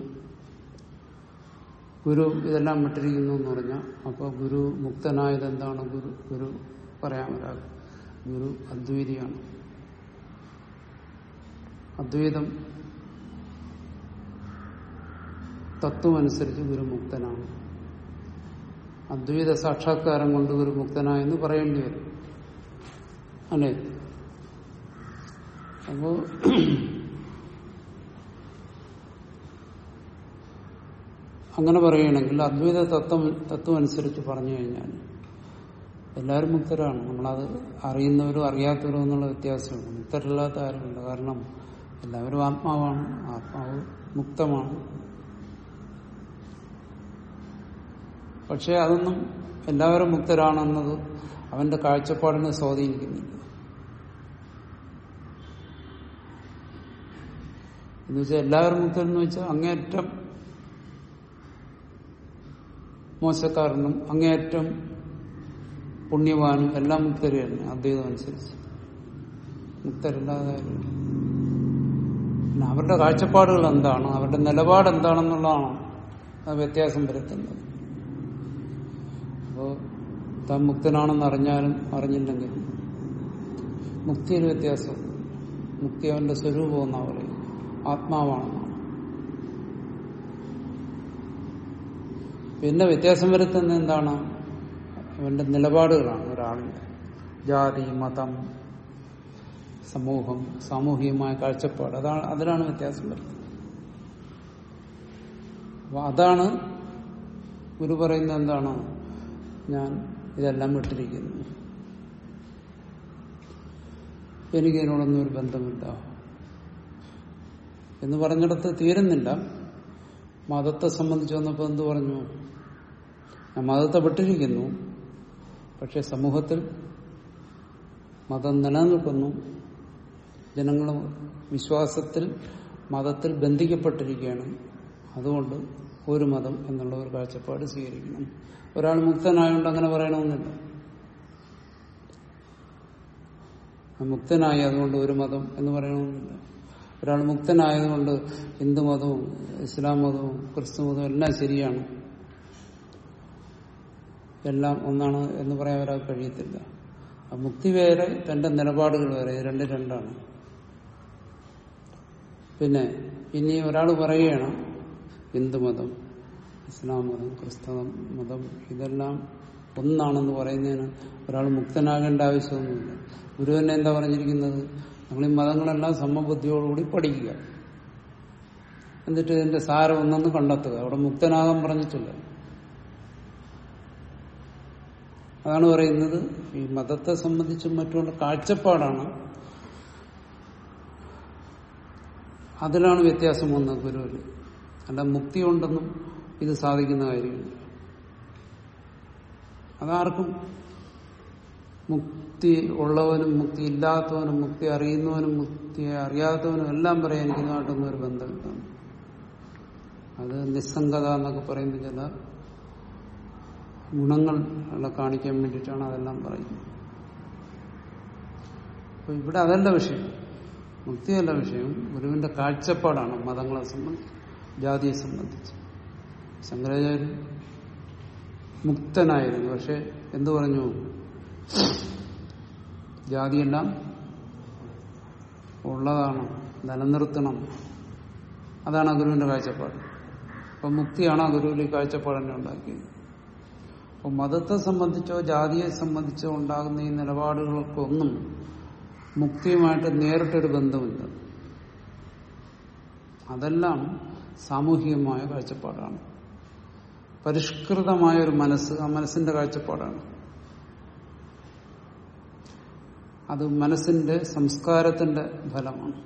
ഗുരു ഇതെല്ലാം വിട്ടിരിക്കുന്നു എന്ന് പറഞ്ഞാൽ അപ്പൊ ഗുരു മുക്തനായത് എന്താണ് ഗുരു ഗുരു പറയാൻ ഒരാൾ ഗുരു അദ്വൈതിയാണ് അദ്വൈതം തത്വമനുസരിച്ച് ഗുരു മുക്തനാണ് അദ്വൈത സാക്ഷാത്കാരം കൊണ്ട് ഗുരു മുക്തനായെന്ന് പറയേണ്ടി വരും അല്ലേ അപ്പോ അങ്ങനെ പറയുകയാണെങ്കിൽ അദ്വൈത തത്വം തത്വം അനുസരിച്ച് പറഞ്ഞു കഴിഞ്ഞാൽ എല്ലാവരും മുക്തരാണ് നമ്മളത് അറിയുന്നവരും അറിയാത്തവരും എന്നുള്ള വ്യത്യാസമുണ്ട് മുക്തരല്ലാത്ത ആരുമില്ല കാരണം എല്ലാവരും ആത്മാവാണ് ആത്മാവ് മുക്തമാണ് പക്ഷെ അതൊന്നും എല്ലാവരും മുക്തരാണെന്നത് അവന്റെ കാഴ്ചപ്പാടിനെ സ്വാധീനിക്കുന്നില്ല എന്ന് വെച്ചാൽ എല്ലാവരും മുക്തരെന്ന് വെച്ചാൽ അങ്ങേയറ്റം മോശക്കാരനും അങ്ങേയറ്റം പുണ്യവാനും എല്ലാം മുക്തര് തന്നെ അദ്വൈതം അനുസരിച്ച് മുക്തരല്ലാതെ ആരുമില്ല. പിന്നെ അവരുടെ കാഴ്ചപ്പാടുകൾ എന്താണ് അവരുടെ നിലപാട് എന്താണെന്നുള്ളതാണ് അത് വ്യത്യാസം വരുത്തുന്നത് അപ്പോ താൻ മുക്തനാണെന്ന് അറിഞ്ഞാലും അറിഞ്ഞില്ലെങ്കിലും മുക്തിയിൽ വ്യത്യാസം മുക്തി അവന്റെ സ്വരൂപം എന്നാ പറയും ആത്മാവാണെന്നാണ് പിന്നെ വ്യത്യാസം വരുത്തുന്നത് എന്താണ് അവന്റെ നിലപാടുകളാണ് ഒരാളിന്റെ ജാതി മതം സമൂഹം സാമൂഹികമായ കാഴ്ചപ്പാട് അതാണ് അതിലാണ് വ്യത്യാസം വരുന്നത് അപ്പൊ അതാണ് ഗുരു പറയുന്നത് എന്താണ് ഞാൻ ഇതെല്ലാം വിട്ടിരിക്കുന്നു എനിക്കിതിനോടൊന്നും ഒരു ബന്ധമില്ല എന്ന് പറഞ്ഞിടത്ത് തീരുന്നില്ല മതത്തെ സംബന്ധിച്ച് വന്നപ്പോൾ എന്ത് പറഞ്ഞു ഞാൻ മതത്തെ വിട്ടിരിക്കുന്നു പക്ഷെ സമൂഹത്തിൽ മതം നിലനിൽക്കുന്നു ജനങ്ങൾ വിശ്വാസത്തിൽ മതത്തിൽ ബന്ധിക്കപ്പെട്ടിരിക്കുകയാണ് അതുകൊണ്ട് ഒരു മതം എന്നുള്ള ഒരു കാഴ്ചപ്പാട് സ്വീകരിക്കണം ഒരാൾ മുക്തനായതുകൊണ്ട് അങ്ങനെ പറയണമെന്നില്ല മുക്തനായി അതുകൊണ്ട് ഒരു മതം എന്ന് പറയണമെന്നില്ല ഒരാൾ മുക്തനായതുകൊണ്ട് ഹിന്ദു മതവും ഇസ്ലാം മതവും ക്രിസ്തു മതവും എല്ലാം ശരിയാണ് എല്ലാം ഒന്നാണ് എന്ന് പറയാൻ ഒരാൾ കഴിയത്തില്ല ആ മുക്തി വേറെ തന്റെ നിലപാടുകൾ വേറെ ഇത് രണ്ട് രണ്ടാണ് പിന്നെ ഇനി ഒരാൾ പറയുകയാണ് ഹിന്ദുമതം ഇസ്ലാം മതം ക്രിസ്തവ മതം ഇതെല്ലാം ഒന്നാണെന്ന് പറയുന്നതിന് ഒരാൾ മുക്തനാകേണ്ട ആവശ്യമൊന്നുമില്ല ഗുരു തന്നെ എന്താ പറഞ്ഞിരിക്കുന്നത് നമ്മൾ ഈ മതങ്ങളെല്ലാം സമബുദ്ധിയോടുകൂടി പഠിക്കുക എന്നിട്ട് ഇതിന്റെ സാരം ഒന്നെന്ന് കണ്ടെത്തുക അവിടെ മുക്തനാകാൻ പറഞ്ഞിട്ടില്ല അതാണ് പറയുന്നത് ഈ മതത്തെ സംബന്ധിച്ചും മറ്റുള്ള കാഴ്ചപ്പാടാണ് അതിലാണ് വ്യത്യാസം വന്നത് ഗുരുവിന് അല്ല മുക്തി ഉണ്ടെന്നും ഇത് സാധിക്കുന്ന കാര്യമില്ല അതാർക്കും മുക്തി ഉള്ളവനും മുക്തി ഇല്ലാത്തവനും മുക്തി അറിയുന്നവനും മുക്തിയെ അറിയാത്തവനും എല്ലാം പറയാൻ എനിക്ക് ഇതുമായിട്ടൊന്നും ഒരു ബന്ധമില്ല അത് നിസ്സംഗത എന്നൊക്കെ പറയുന്ന ചില ഗുണങ്ങൾ കാണിക്കാൻ വേണ്ടിയിട്ടാണ് അതെല്ലാം പറയുന്നത് അപ്പൊ ഇവിടെ അതല്ല വിഷയം മുക്തിയല്ല വിഷയം ഗുരുവിന്റെ കാഴ്ചപ്പാടാണ് മതങ്ങളെ സംബന്ധിച്ച് ജാതിയെ സംബന്ധിച്ച് ശങ്കരാചാര്യൻ മുക്തനായിരുന്നു പക്ഷെ എന്തു പറഞ്ഞു ജാതിയെല്ലാം ഉള്ളതാണ് നിലനിർത്തണം അതാണ് ആ ഗുരുവിന്റെ കാഴ്ചപ്പാട് അപ്പൊ മുക്തിയാണ് ആ ഗുരുവിൽ ഈ കാഴ്ചപ്പാട് തന്നെ ഉണ്ടാക്കിയത് അപ്പൊ മതത്തെ സംബന്ധിച്ചോ ജാതിയെ സംബന്ധിച്ചോ ഉണ്ടാകുന്ന ഈ നിലപാടുകൾക്കൊന്നും മുക്തിയുമായിട്ട് നേരിട്ടൊരു ബന്ധമില്ല അതെല്ലാം സാമൂഹികമായ കാഴ്ചപ്പാടാണ് പരിഷ്കൃതമായ ഒരു മനസ്സ് ആ മനസ്സിന്റെ കാഴ്ചപ്പാടാണ് അത് മനസ്സിന്റെ സംസ്കാരത്തിന്റെ ഫലമാണ്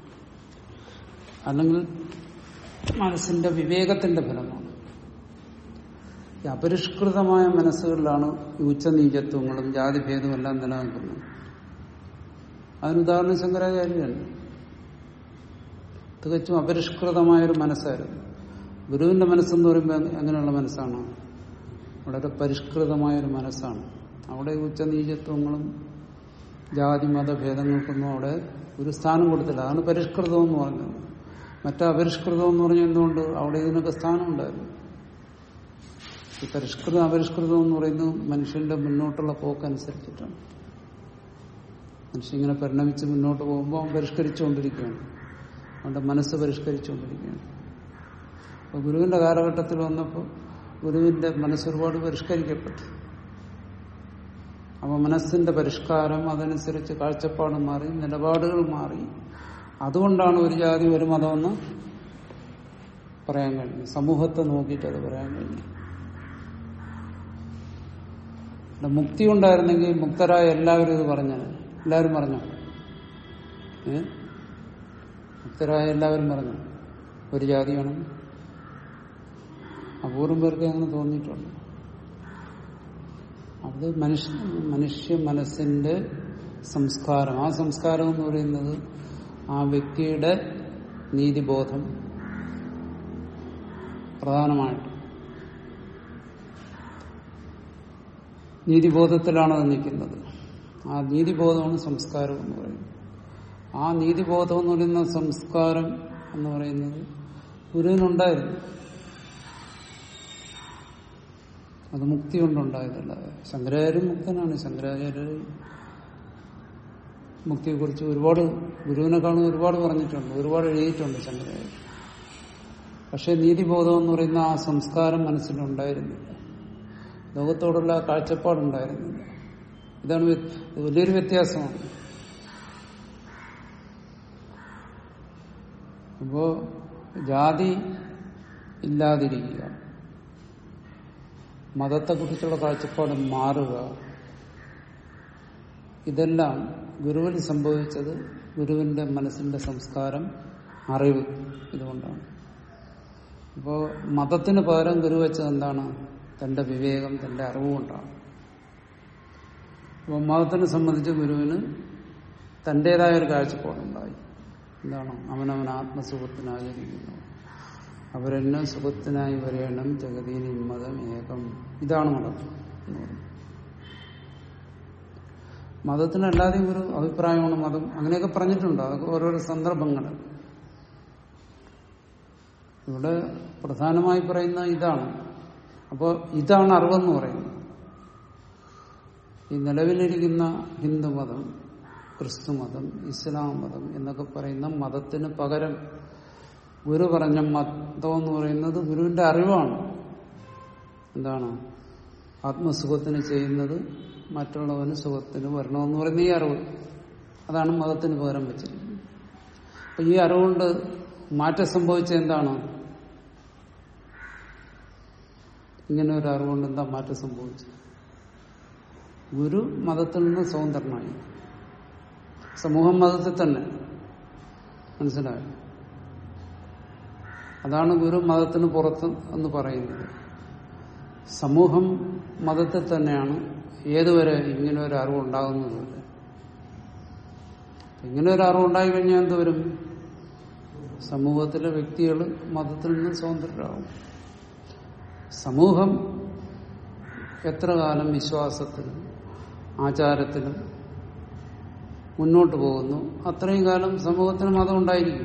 അല്ലെങ്കിൽ മനസ്സിന്റെ വിവേകത്തിന്റെ ഫലമാണ് ഈ അപരിഷ്കൃതമായ മനസ്സുകളിലാണ് ഈ ഉച്ചനീചത്വങ്ങളും ജാതിഭേദവും എല്ലാം നിലനിൽക്കുന്നത് അതിനുദാഹരണം ശങ്കരാചാര്യനാണ് തികച്ചും അപരിഷ്കൃതമായൊരു മനസ്സായിരുന്നു ഗുരുവിന്റെ മനസ്സെന്ന് പറയുമ്പോൾ എങ്ങനെയുള്ള മനസ്സാണ് വളരെ പരിഷ്കൃതമായൊരു മനസ്സാണ് അവിടെ ഉച്ചനീചത്വങ്ങളും ജാതി മതഭേദങ്ങൾക്കൊന്നും അവിടെ ഒരു സ്ഥാനം കൊടുത്തില്ല അതാണ് പരിഷ്കൃതം എന്ന് പറഞ്ഞത് മറ്റേ അപരിഷ്കൃതം എന്ന് പറഞ്ഞാൽ എന്തുകൊണ്ട് അവിടെ ഇതിനൊക്കെ സ്ഥാനം ഉണ്ടായിരുന്നു ഈ പരിഷ്കൃതം അപരിഷ്കൃതം എന്ന് പറയുന്നത് മനുഷ്യന്റെ മുന്നോട്ടുള്ള പോക്കനുസരിച്ചിട്ടാണ് മനുഷ്യൻ ഇങ്ങനെ പരിണമിച്ച് മുന്നോട്ട് പോകുമ്പോൾ അവൻ പരിഷ്കരിച്ചുകൊണ്ടിരിക്കുകയാണ് അവന്റെ മനസ്സ് പരിഷ്കരിച്ചുകൊണ്ടിരിക്കുകയാണ് അപ്പൊ ഗുരുവിന്റെ കാലഘട്ടത്തിൽ വന്നപ്പോൾ ഗുരുവിന്റെ മനസ്സ് ഒരുപാട് പരിഷ്കരിക്കപ്പെട്ടു അപ്പൊ മനസ്സിന്റെ പരിഷ്കാരം അതനുസരിച്ച് കാഴ്ചപ്പാട് മാറി നിലപാടുകൾ മാറി അതുകൊണ്ടാണ് ഒരു ജാതി ഒരു മതമെന്ന് പറയാൻ കഴിഞ്ഞു സമൂഹത്തെ നോക്കിയിട്ട് അത് പറയാൻ കഴിഞ്ഞു ഇവിടെ മുക്തി ഉണ്ടായിരുന്നെങ്കിൽ മുക്തരായ എല്ലാവരും ഇത് പറഞ്ഞത് എല്ലാവരും പറഞ്ഞു ഏ മുക്തരായ എല്ലാവരും പറഞ്ഞു ഒരു ജാതിയാണ് അപൂർവം പേർക്ക് അങ്ങനെ തോന്നിയിട്ടുണ്ട് അത് മനുഷ്യ മനുഷ്യ മനസ്സിന്റെ സംസ്കാരം ആ സംസ്കാരം എന്ന് പറയുന്നത് ആ വ്യക്തിയുടെ നീതിബോധം പ്രധാനമായിട്ട് നീതിബോധത്തിലാണ് അത് നിൽക്കുന്നത് ആ നീതിബോധമാണ് സംസ്കാരം എന്ന് പറയുന്നത് ആ നീതിബോധം എന്ന് പറയുന്ന സംസ്കാരം എന്ന് പറയുന്നത് ഗുരുവിനുണ്ടായിരുന്നു അത് മുക്തി കൊണ്ടുണ്ടായതല്ല ശങ്കരാചാര്യൻ മുക്തനാണ് ശങ്കരാചാര്യർ മുക്തിയെക്കുറിച്ച് ഒരുപാട് ഗുരുവിനെക്കാളും ഒരുപാട് പറഞ്ഞിട്ടുണ്ട് ഒരുപാട് എഴുതിയിട്ടുണ്ട് ശങ്കരാചാര്യർ പക്ഷെ നീതിബോധം എന്ന് പറയുന്ന ആ സംസ്കാരം മനസ്സിലുണ്ടായിരുന്നില്ല ലോകത്തോടുള്ള ആ കാഴ്ചപ്പാടുണ്ടായിരുന്നില്ല ഇതാണ് വ്യ- ഇത് വലിയൊരു വ്യത്യാസമാണ് അപ്പോ ജാതി ഇല്ലാതിരിക്കുക മതത്തെക്കുറിച്ചുള്ള കാഴ്ചപ്പാട് മാറുക ഇതെല്ലാം ഗുരുവിൽ സംഭവിച്ചത് ഗുരുവിന്റെ മനസ്സിന്റെ സംസ്കാരം അറിവ് ഇതുകൊണ്ടാണ് അപ്പോ മതത്തിന് പകരം ഗുരു വെച്ചത് എന്താണ് തന്റെ വിവേകം തന്റെ അറിവുകൊണ്ടാണ് അപ്പോൾ മതത്തിനെ സംബന്ധിച്ച് ഗുരുവിന് തന്റേതായ ഒരു കാഴ്ചപ്പാടുണ്ടായി എന്താണ് അവനവൻ ആത്മസുഖത്തിനാചരിക്കുന്നു അവരെന്നെ സുഖത്തിനായി വരേണം ജഗതീനി മതം ഏകം ഇതാണ് മതം എന്ന് പറയുന്നത് മതത്തിനല്ലാതെയും ഒരു അഭിപ്രായമാണ് മതം അങ്ങനെയൊക്കെ പറഞ്ഞിട്ടുണ്ട് അതൊക്കെ ഓരോരോ സന്ദർഭങ്ങൾ ഇവിടെ പ്രധാനമായി പറയുന്ന ഇതാണ് അപ്പോൾ ഇതാണ് അറിവെന്ന് പറയുന്നത് ഈ നിലവിലിരിക്കുന്ന ഹിന്ദുമതം ക്രിസ്തുമതം ഇസ്ലാം മതം എന്നൊക്കെ പറയുന്ന മതത്തിന് പകരം ഗുരു പറഞ്ഞ മതം എന്ന് പറയുന്നത് ഗുരുവിന്റെ അറിവാണ് എന്താണ് ആത്മസുഖത്തിന് ചെയ്യുന്നത് മറ്റുള്ളവന് സുഖത്തിന് വരണമെന്ന് പറയുന്ന ഈ അറിവ് അതാണ് മതത്തിന് പകരം വെച്ചിരിക്കുന്നത് അപ്പൊ ഈ അറിവുകൊണ്ട് മാറ്റം സംഭവിച്ചത് എന്താണ് ഇങ്ങനെ ഒരു അറിവുകൊണ്ട് എന്താ മാറ്റം സംഭവിച്ചത് ഗുരു മതത്തിൽ നിന്ന് സ്വതന്ത്രനായി സമൂഹം മതത്തിൽ തന്നെ മനസ്സിലായോ അതാണ് ഗുരു മതത്തിന് പുറത്ത് എന്ന് പറയുന്നത് സമൂഹം മതത്തിൽ തന്നെയാണ് ഏതുവരെ ഇങ്ങനെ ഒരു അറിവുണ്ടാകുന്നത് വരെ ഇങ്ങനെ ഒരു അറിവുണ്ടായി കഴിഞ്ഞാൽ എന്തുവരും സമൂഹത്തിലെ വ്യക്തികൾ മതത്തിൽ നിന്ന് സ്വതന്ത്രരാകും സമൂഹം എത്ര കാലം വിശ്വാസത്തിലും ആചാരത്തിലും മുന്നോട്ട് പോകുന്നു അത്രയും കാലം സമൂഹത്തിന് മതം ഉണ്ടായിരിക്കും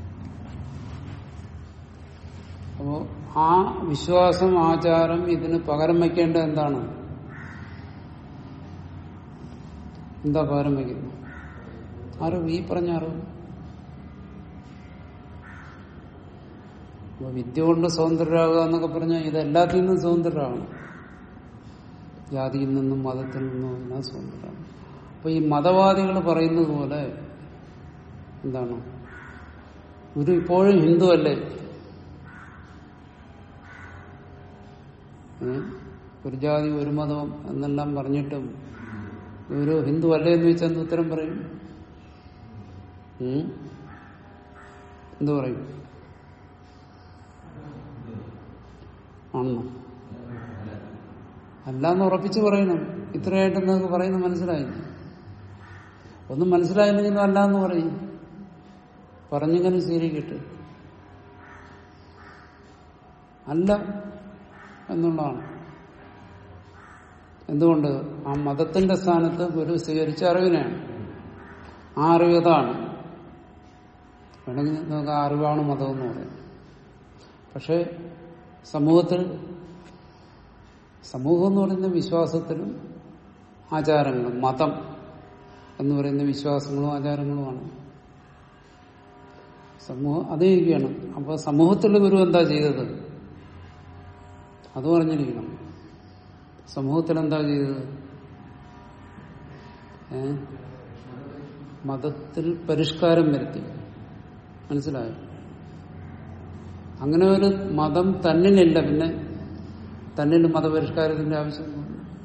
അപ്പോ ആ വിശ്വാസം ആചാരം ഇതിന് പകരം വയ്ക്കേണ്ടത് എന്താണ് എന്താ പകരം വയ്ക്കുന്നത് അറിവ് ഈ പറഞ്ഞ അറിവ് അപ്പൊ വിദ്യ കൊണ്ട് സ്വതന്ത്രരാകുക എന്നൊക്കെ പറഞ്ഞാൽ ഇത് എല്ലാത്തിൽ നിന്നും സ്വതന്ത്രരാകണം ജാതിയിൽ നിന്നും മതത്തിൽ നിന്നും എല്ലാം സ്വതന്ത്രരാണ് അപ്പൊ ഈ മതവാദികൾ പറയുന്നത് പോലെ എന്താണ് ഗുരു ഇപ്പോഴും ഹിന്ദു അല്ലേ ഏ? ഒരു ജാതി ഒരു മതം എന്നെല്ലാം പറഞ്ഞിട്ടും ഒരു ഹിന്ദു അല്ലേ എന്ന് വെച്ചാൽ എന്ത് ഉത്തരം പറയും ഉം? എന്ത് പറയും ആണെന്നോ അല്ലാന്ന് ഉറപ്പിച്ച് പറയണം ഇത്രയായിട്ട് നിങ്ങൾക്ക് പറയുന്നത് മനസ്സിലായില്ല ഒന്നും മനസ്സിലായില്ലെങ്കിലും അല്ല എന്ന് പറയും പറഞ്ഞിങ്ങനെ സ്വീകരിക്കട്ടെ അല്ല എന്നുള്ളതാണ് എന്തുകൊണ്ട് ആ മതത്തിന്റെ സ്ഥാനത്ത് ഗുരു സ്വീകരിച്ച അറിവിനെയാണ് ആ അറിവ് ഇതാണ് വേണമെങ്കിൽ നമുക്ക് ആ അറിവാണ് മതം എന്ന് പറയും പക്ഷെ സമൂഹത്തിൽ സമൂഹം എന്ന് പറയുന്ന വിശ്വാസത്തിലും ആചാരങ്ങളും മതം എന്ന് പറയുന്ന വിശ്വാസങ്ങളും ആചാരങ്ങളുമാണ് സമൂഹം അത് ഇരിക്കുകയാണ് അപ്പൊ സമൂഹത്തിലെ ഗുരു എന്താ ചെയ്തത് അത് പറഞ്ഞിരിക്കണം സമൂഹത്തിൽ എന്താ ചെയ്തത് ഏ മതത്തിൽ പരിഷ്കാരം വരുത്തി മനസ്സിലായോ അങ്ങനെ ഒരു മതം തന്നിലില്ല പിന്നെ തന്നിൽ മതപരിഷ്കാരത്തിന്റെ ആവശ്യം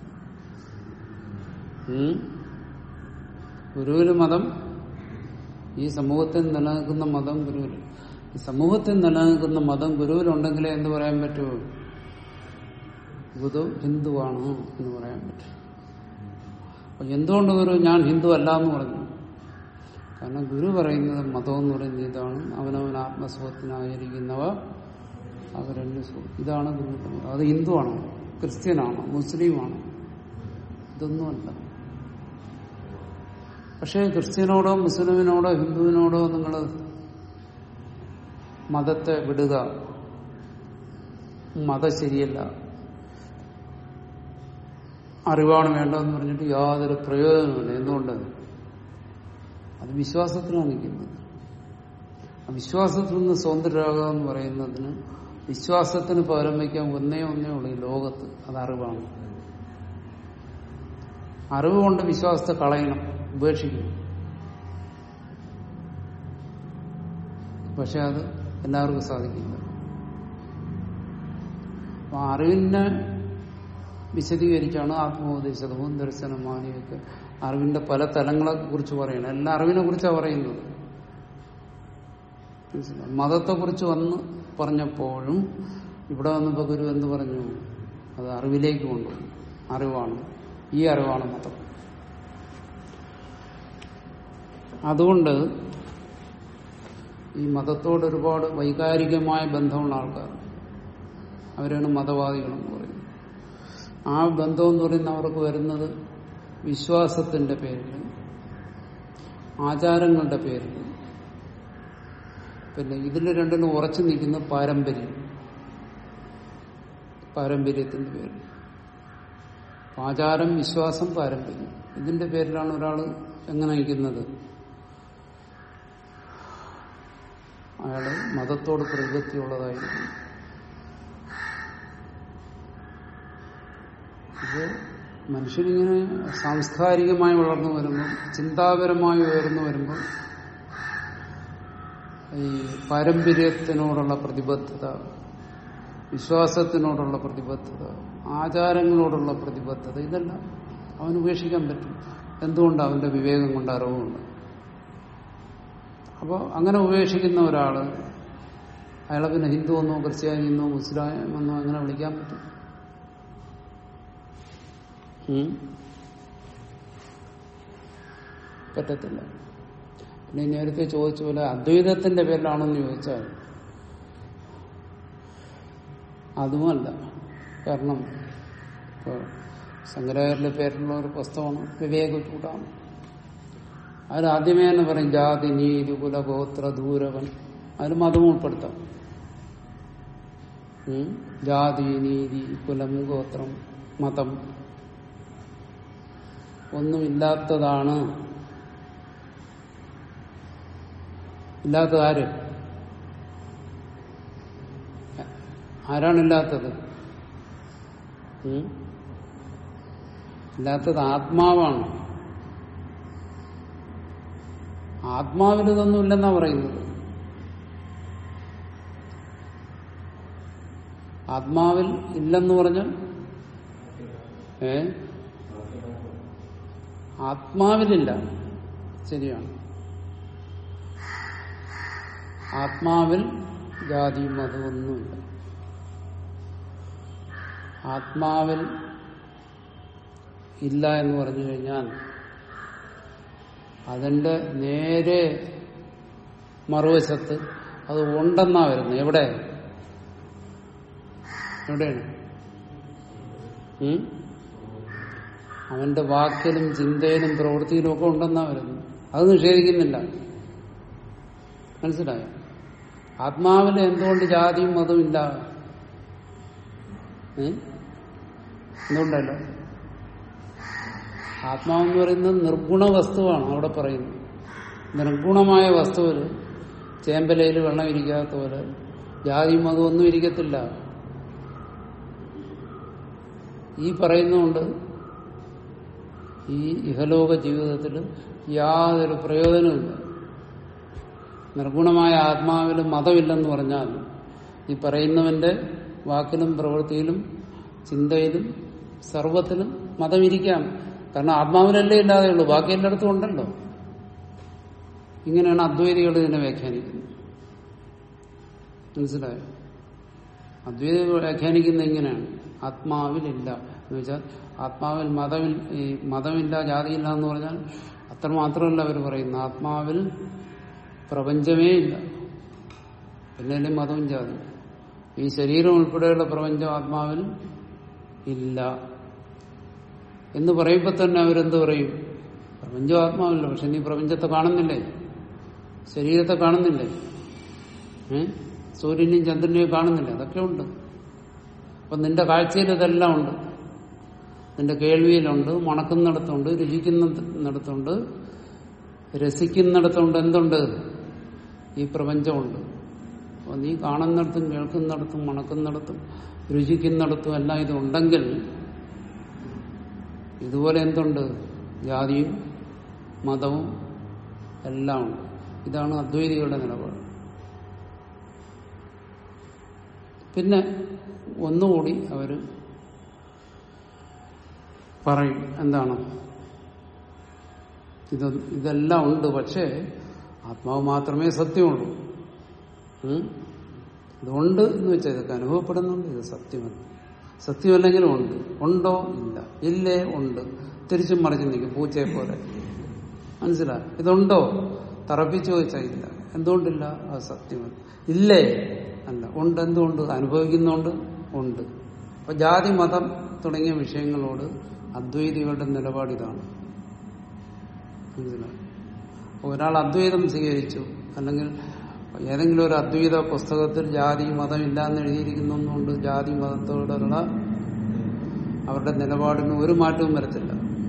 ഗുരുവിന് മതം ഈ സമൂഹത്തിൽ നിലനിൽക്കുന്ന മതം ഗുരുവിൽ ഈ സമൂഹത്തിൽ നിലനിൽക്കുന്ന മതം ഗുരുവിലുണ്ടെങ്കിലേ എന്ന് പറയാൻ പറ്റുമോ ഗുരു ഹിന്ദുവാണ് എന്ന് പറയാൻ പറ്റും അപ്പൊ എന്തുകൊണ്ട് ഗുരു ഞാൻ ഹിന്ദു അല്ല എന്ന് പറഞ്ഞു കാരണം ഗുരു പറയുന്നത് മതം എന്ന് പറയുന്നത് ഇതാണ് അവനവൻ ആത്മസുഖത്തിനായിരിക്കുന്നവ അവരെന്നെ സുഖം ഇതാണ് ഗുരു പറയുന്നത്. അത് ഹിന്ദുവാണോ ക്രിസ്ത്യനാണോ മുസ്ലിമാണോ ഇതൊന്നുമല്ല പക്ഷേ ക്രിസ്ത്യനോടോ മുസ്ലിമിനോടോ ഹിന്ദുവിനോടോ നിങ്ങൾ മതത്തെ വിടുക മതം ശരിയല്ല അറിവാണ് വേണ്ടതെന്ന് പറഞ്ഞിട്ട് യാതൊരു പ്രയോജനമില്ല എന്തുകൊണ്ട് അത് വിശ്വാസത്തിലാണ് നിൽക്കുന്നത് ആ വിശ്വാസത്തിൽ നിന്ന് സ്വതന്ത്രരാകുക എന്ന് പറയുന്നതിന് വിശ്വാസത്തിന് പകരം വയ്ക്കാൻ ഒന്നേ ഒന്നേ ഉള്ളൂ ഈ ലോകത്ത് അത് അറിവാണ് അറിവ് കൊണ്ട് വിശ്വാസത്തെ കളയണം ഉപേക്ഷിക്കണം പക്ഷെ അത് എല്ലാവർക്കും സാധിക്കില്ല അപ്പൊ അറിവിനെ വിശദീകരിച്ചാണ് ആത്മോപദേശവും ദർശനമാനിയൊക്കെ അറിവിന്റെ പല തലങ്ങളെ കുറിച്ച് പറയണം എല്ലാ അറിവിനെ കുറിച്ചാണ് പറയുന്നത് മനസ്സിലായോ? മതത്തെക്കുറിച്ച് വന്ന് പറഞ്ഞപ്പോഴും ഇവിടെ വന്നപ്പോ ഗുരു എന്ത് പറഞ്ഞു അത് അറിവിലേക്ക് കൊണ്ടുപോയി അറിവാണ് ഈ അറിവാണ് മതം അതുകൊണ്ട് ഈ മതത്തോട് ഒരുപാട് വൈകാരികമായ ബന്ധമുള്ള ആൾക്കാർ അവരാണ് മതവാദികളെന്ന് പറയുന്നത് ആ ബന്ധം എന്ന് പറയുന്ന അവർക്ക് വരുന്നത് വിശ്വാസത്തിന്റെ പേരിൽ ആചാരങ്ങളുടെ പേരിൽ പിന്നെ ഇതിൽ രണ്ടിനും ഉറച്ചു നിൽക്കുന്ന പാരമ്പര്യം പാരമ്പര്യത്തിന്റെ പേരിൽ ആചാരം വിശ്വാസം പാരമ്പര്യം ഇതിന്റെ പേരിലാണ് ഒരാൾ എങ്ങനെ നയിക്കുന്നത് അയാള് മതത്തോട് പ്രതിപത്തിയുള്ളതായിരിക്കും ഇത് മനുഷ്യനിങ്ങനെ സാംസ്കാരികമായി വളർന്നു വരുമ്പോൾ ചിന്താപരമായി ഉയർന്നു വരുമ്പോൾ ഈ പാരമ്പര്യത്തിനോടുള്ള പ്രതിബദ്ധത വിശ്വാസത്തിനോടുള്ള പ്രതിബദ്ധത ആചാരങ്ങളോടുള്ള പ്രതിബദ്ധത ഇതെല്ലാം അവന് ഉപേക്ഷിക്കാൻ പറ്റും എന്തുകൊണ്ട് അവന്റെ വിവേകം കൊണ്ട് അറിവുകൊണ്ട് അപ്പോൾ അങ്ങനെ ഉപേക്ഷിക്കുന്ന ഒരാള് അയാളെ പിന്നെ ഹിന്ദു എന്നോ ക്രിസ്ത്യാനിന്നോ മുസ്ലിം എന്നോ അങ്ങനെ വിളിക്കാൻ പറ്റും ഉം? പറ്റത്തില്ല പിന്നെ ഈ നേരത്തെ ചോദിച്ച പോലെ അദ്വൈതത്തിന്റെ പേരിലാണെന്ന് ചോദിച്ചാൽ അതുമല്ല കാരണം ഇപ്പോൾ ശങ്കരാചാര്യ പേരിലുള്ള ഒരു പുസ്തകമാണ് വിവേകചൂടാണ് അതിൽ ആദ്യമേ തന്നെ പറയും ജാതി നീതി കുല ഗോത്ര ദൂരവൻ അതിൽ മതം ഉൾപ്പെടുത്താം ഉം? ജാതി നീതി കുലം ഗോത്രം മതം ഒന്നുമില്ലാത്തതാണ് ഇല്ലാത്തത് ആര് ആരാണില്ലാത്തത് ഉം? ഇല്ലാത്തത് ആത്മാവാണ് ആത്മാവിൽ ഇതൊന്നുമില്ലെന്നാ പറയുന്നത് ആത്മാവിൽ ഇല്ലെന്ന് പറഞ്ഞാൽ ഏ ആത്മാവിലില്ല ശരിയാണ് ആത്മാവിൽ ജാതി മതമൊന്നുമില്ല ആത്മാവിൽ ഇല്ല എന്ന് പറഞ്ഞു കഴിഞ്ഞാൽ അതിന്റെ നേരെ മറുവശത്ത് അത് ഉണ്ടെന്നാ വരുന്നത് എവിടെ എവിടെയാണ് ഉം? അവന്റെ വാക്കിലും ചിന്തയിലും പ്രവൃത്തിയിലും ഒക്കെ ഉണ്ടെന്നാ വരുന്നത് അത് നിഷേധിക്കുന്നില്ല മനസ്സിലായോ ആത്മാവിൽ എന്തുകൊണ്ട് ജാതിയും മതവും ഇല്ല ഏ? എന്തുകൊണ്ടല്ല ആത്മാവെന്ന് പറയുന്നത് നിർഗുണ വസ്തുവാണ് അവിടെ പറയുന്നത് നിർഗുണമായ വസ്തുവിൽ ചേമ്പലയിൽ വെള്ളം ഇരിക്കാത്ത പോലെ ജാതിയും മതവും ഒന്നും ഇരിക്കത്തില്ല ഈ പറയുന്നുകൊണ്ട് ഈ ഇഹലോക ജീവിതത്തിൽ യാതൊരു പ്രയോജനമില്ല നിർഗുണമായ ആത്മാവിൽ മതമില്ലെന്ന് പറഞ്ഞാൽ ഈ പറയുന്നവന്റെ വാക്കിലും പ്രവൃത്തിയിലും ചിന്തയിലും സർവത്തിലും മതമിരിക്കാം കാരണം ആത്മാവിലല്ലേ ഇല്ലാതെ ഉള്ളൂ ബാക്കി എല്ലായിടത്തും ഉണ്ടല്ലോ ഇങ്ങനെയാണ് അദ്വൈതികൾ ഇതിനെ വ്യാഖ്യാനിക്കുന്നത് മനസ്സിലായോ അദ്വൈത വ്യാഖ്യാനിക്കുന്ന ഇങ്ങനെയാണ് ആത്മാവിലില്ല എന്ന് വെച്ചാൽ ആത്മാവിൽ മതമിൽ ഈ മതമില്ല ജാതിയില്ല എന്ന് പറഞ്ഞാൽ അത്ര മാത്രമല്ല അവർ പറയുന്നത് ആത്മാവിൽ പ്രപഞ്ചമേ ഇല്ല പിന്നെ മതവും ജാതി ഈ ശരീരം ഉൾപ്പെടെയുള്ള പ്രപഞ്ചം ആത്മാവിൽ ഇല്ല എന്ന് പറയുമ്പോൾ തന്നെ അവരെന്ത് പറയും പ്രപഞ്ചം ആത്മാവില്ല പക്ഷെ നീ പ്രപഞ്ചത്തെ കാണുന്നില്ലേ ശരീരത്തെ കാണുന്നില്ലേ ഏ സൂര്യനെയും ചന്ദ്രനെയും കാണുന്നില്ല അതൊക്കെ ഉണ്ട് അപ്പൊ നിന്റെ കാഴ്ചയിൽ ഇതെല്ലാം ഉണ്ട് നിന്റെ കേൾവിയിലുണ്ട് മണക്കുന്നിടത്തുണ്ട് രുചിക്കുന്നിടത്തുണ്ട് രസിക്കുന്നിടത്തുണ്ട് എന്തുണ്ട് ഈ പ്രപഞ്ചമുണ്ട് അപ്പൊ നീ കാണുന്നിടത്തും കേൾക്കുന്നിടത്തും മണക്കുന്നിടത്തും രുചിക്കുന്നിടത്തും എല്ലാം ഇതുണ്ടെങ്കിൽ ഇതുപോലെ എന്തുണ്ട് ജാതിയും മതവും എല്ലാം ഉണ്ട് ഇതാണ് അദ്വൈതികളുടെ നിലപാട് പിന്നെ ഒന്നുകൂടി അവര് പറയും എന്താണ് ഇത് ഇതെല്ലാം ഉണ്ട് പക്ഷേ ആത്മാവ് മാത്രമേ സത്യമുള്ളൂ ഉം? ഇതുണ്ട് എന്ന് വെച്ചാൽ ഇതൊക്കെ അനുഭവപ്പെടുന്നുണ്ട് ഇത് സത്യമല്ല സത്യമല്ലെങ്കിലും ഉണ്ട് ഉണ്ടോ ഇല്ല ഇല്ലേ ഉണ്ട് തിരിച്ചും മറിച്ച് നിൽക്കും പൂച്ചയെ പോലെ മനസ്സിലായി ഇതുണ്ടോ തറപ്പിച്ചു ചോദിച്ചാൽ ഇല്ല എന്തുകൊണ്ടില്ല അത് സത്യമല്ല ഇല്ലേ അല്ല ഉണ്ട് എന്തുകൊണ്ട് അനുഭവിക്കുന്നുണ്ട് ഉണ്ട് അപ്പൊ ജാതി മതം തുടങ്ങിയ വിഷയങ്ങളോട് അദ്വൈതികളുടെ നിലപാട് ഇതാണ് മനസ്സിലായി അപ്പൊ ഒരാൾ അദ്വൈതം സ്വീകരിച്ചു അല്ലെങ്കിൽ ഏതെങ്കിലും ഒരു അദ്വൈത പുസ്തകത്തിൽ ജാതി മതം ഇല്ല എന്ന് എഴുതിയിരിക്കുന്നതുകൊണ്ട് ജാതി മതത്തോടുള്ള അവരുടെ നിലപാടിന് ഒരു മാറ്റവും വരത്തില്ല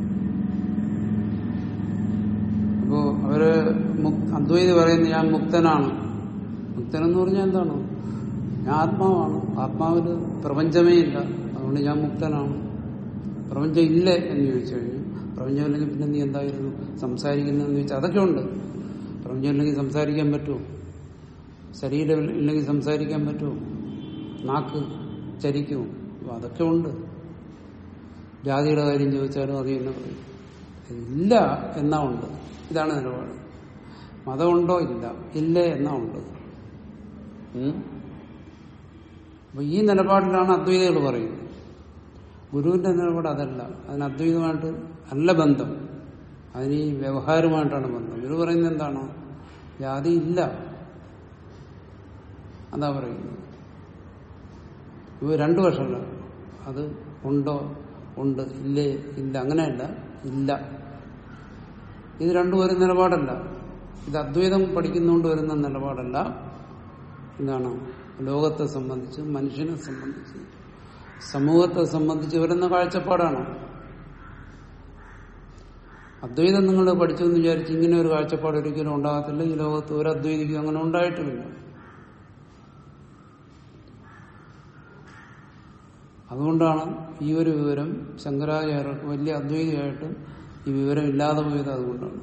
അപ്പോ അവര് മുക്- അദ്വൈതി പറയുന്നത് ഞാൻ മുക്തനാണ് മുക്തനെന്ന് പറഞ്ഞാൽ എന്താണ് ഞാൻ ആത്മാവാണ് ആത്മാവില് പ്രപഞ്ചമേ ഇല്ല അതുകൊണ്ട് ഞാൻ മുക്തനാണ് പ്രപഞ്ചം ഇല്ലേ എന്ന് ചോദിച്ചു കഴിഞ്ഞു പ്രപഞ്ചം ഇല്ലെങ്കിൽ പിന്നെ നീ എന്തായിരുന്നു സംസാരിക്കുന്നതെന്ന് ചോദിച്ചാൽ അതൊക്കെ ഉണ്ട് പ്രപഞ്ചം ഇല്ലെങ്കിൽ സംസാരിക്കാൻ പറ്റുമോ ശരീരം ഇല്ലെങ്കിൽ സംസാരിക്കാൻ പറ്റുമോ നാക്ക് ചരിക്കുമോ അപ്പൊ അതൊക്കെ ഉണ്ട് ജാതിയുടെ കാര്യം ചോദിച്ചാലും അത് തന്നെ പറയും ഇല്ല എന്നാ ഉണ്ട് ഇതാണ് നിലപാട് മതമുണ്ടോ ഇല്ല ഇല്ലേ എന്നാ ഉണ്ട് ഉം. അപ്പൊ ഈ നിലപാടിലാണ് അദ്വൈതകൾ പറയുന്നത് ഗുരുവിന്റെ നിലപാട് അതല്ല അതിന് അദ്വൈതമായിട്ട് അല്ല ബന്ധം അതിന് ഈ വ്യവഹാരമായിട്ടാണ് ബന്ധം ഗുരു പറയുന്നത് എന്താണ് ജാതി ഇല്ല അതാ പറയുന്നത് ഇവ രണ്ടു വർഷമല്ല അത് ഉണ്ടോ ഉണ്ട് ഇല്ലേ ഇല്ല അങ്ങനെയല്ല ഇല്ല ഇത് രണ്ടും ഒരു നിലപാടല്ല ഇത് അദ്വൈതം പഠിക്കുന്നതുകൊണ്ട് വരുന്ന നിലപാടല്ല എന്താണ് ലോകത്തെ സംബന്ധിച്ച് മനുഷ്യനെ സംബന്ധിച്ച് സമൂഹത്തെ സംബന്ധിച്ച് വരുന്ന കാഴ്ചപ്പാടാണ് അദ്വൈതം നിങ്ങൾ പഠിച്ചു എന്ന് വിചാരിച്ച് ഇങ്ങനെ ഒരു കാഴ്ചപ്പാട് ഒരിക്കലും ഉണ്ടാകത്തില്ല ഈ ലോകത്ത് ഒരു അദ്വൈതിക്കും അങ്ങനെ ഉണ്ടായിട്ടുമില്ല അതുകൊണ്ടാണ് ഈ ഒരു വിവരം ശങ്കരാചാര്യർക്ക് വലിയ അദ്വൈതമായിട്ട് ഈ വിവരം ഇല്ലാതെ പോയത് അതുകൊണ്ടാണ്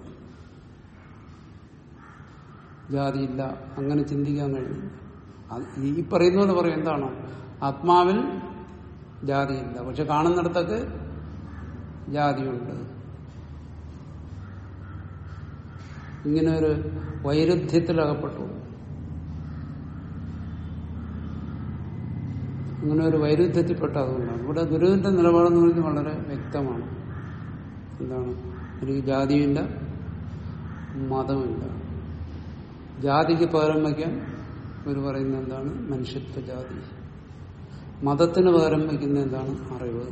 ജാതിയില്ല അങ്ങനെ ചിന്തിക്കാൻ കഴിയും അത് ഈ പറയുന്ന പോലെ പറയും എന്താണ് ആത്മാവിൽ ജാതിയില്ല പക്ഷെ കാണുന്നിടത്തൊക്കെ ജാതിയുണ്ട് ഇങ്ങനെ ഒരു വൈരുദ്ധ്യത്തിലകപ്പെട്ടു അങ്ങനെ ഒരു വൈരുദ്ധ്യത്തിൽപ്പെട്ട അതുകൊണ്ടാണ് ഇവിടെ ഗുരുവിന്റെ നിലപാടെന്ന് പറയുന്നത് വളരെ വ്യക്തമാണ് എന്താണ് എനിക്ക് ജാതിയില്ല മതമില്ല ജാതിക്ക് പകരം വയ്ക്കാൻ ഇവർ പറയുന്നത് എന്താണ് മനുഷ്യത്വ ജാതി മതത്തിന് പകരം വയ്ക്കുന്ന എന്താണ് അറിവ്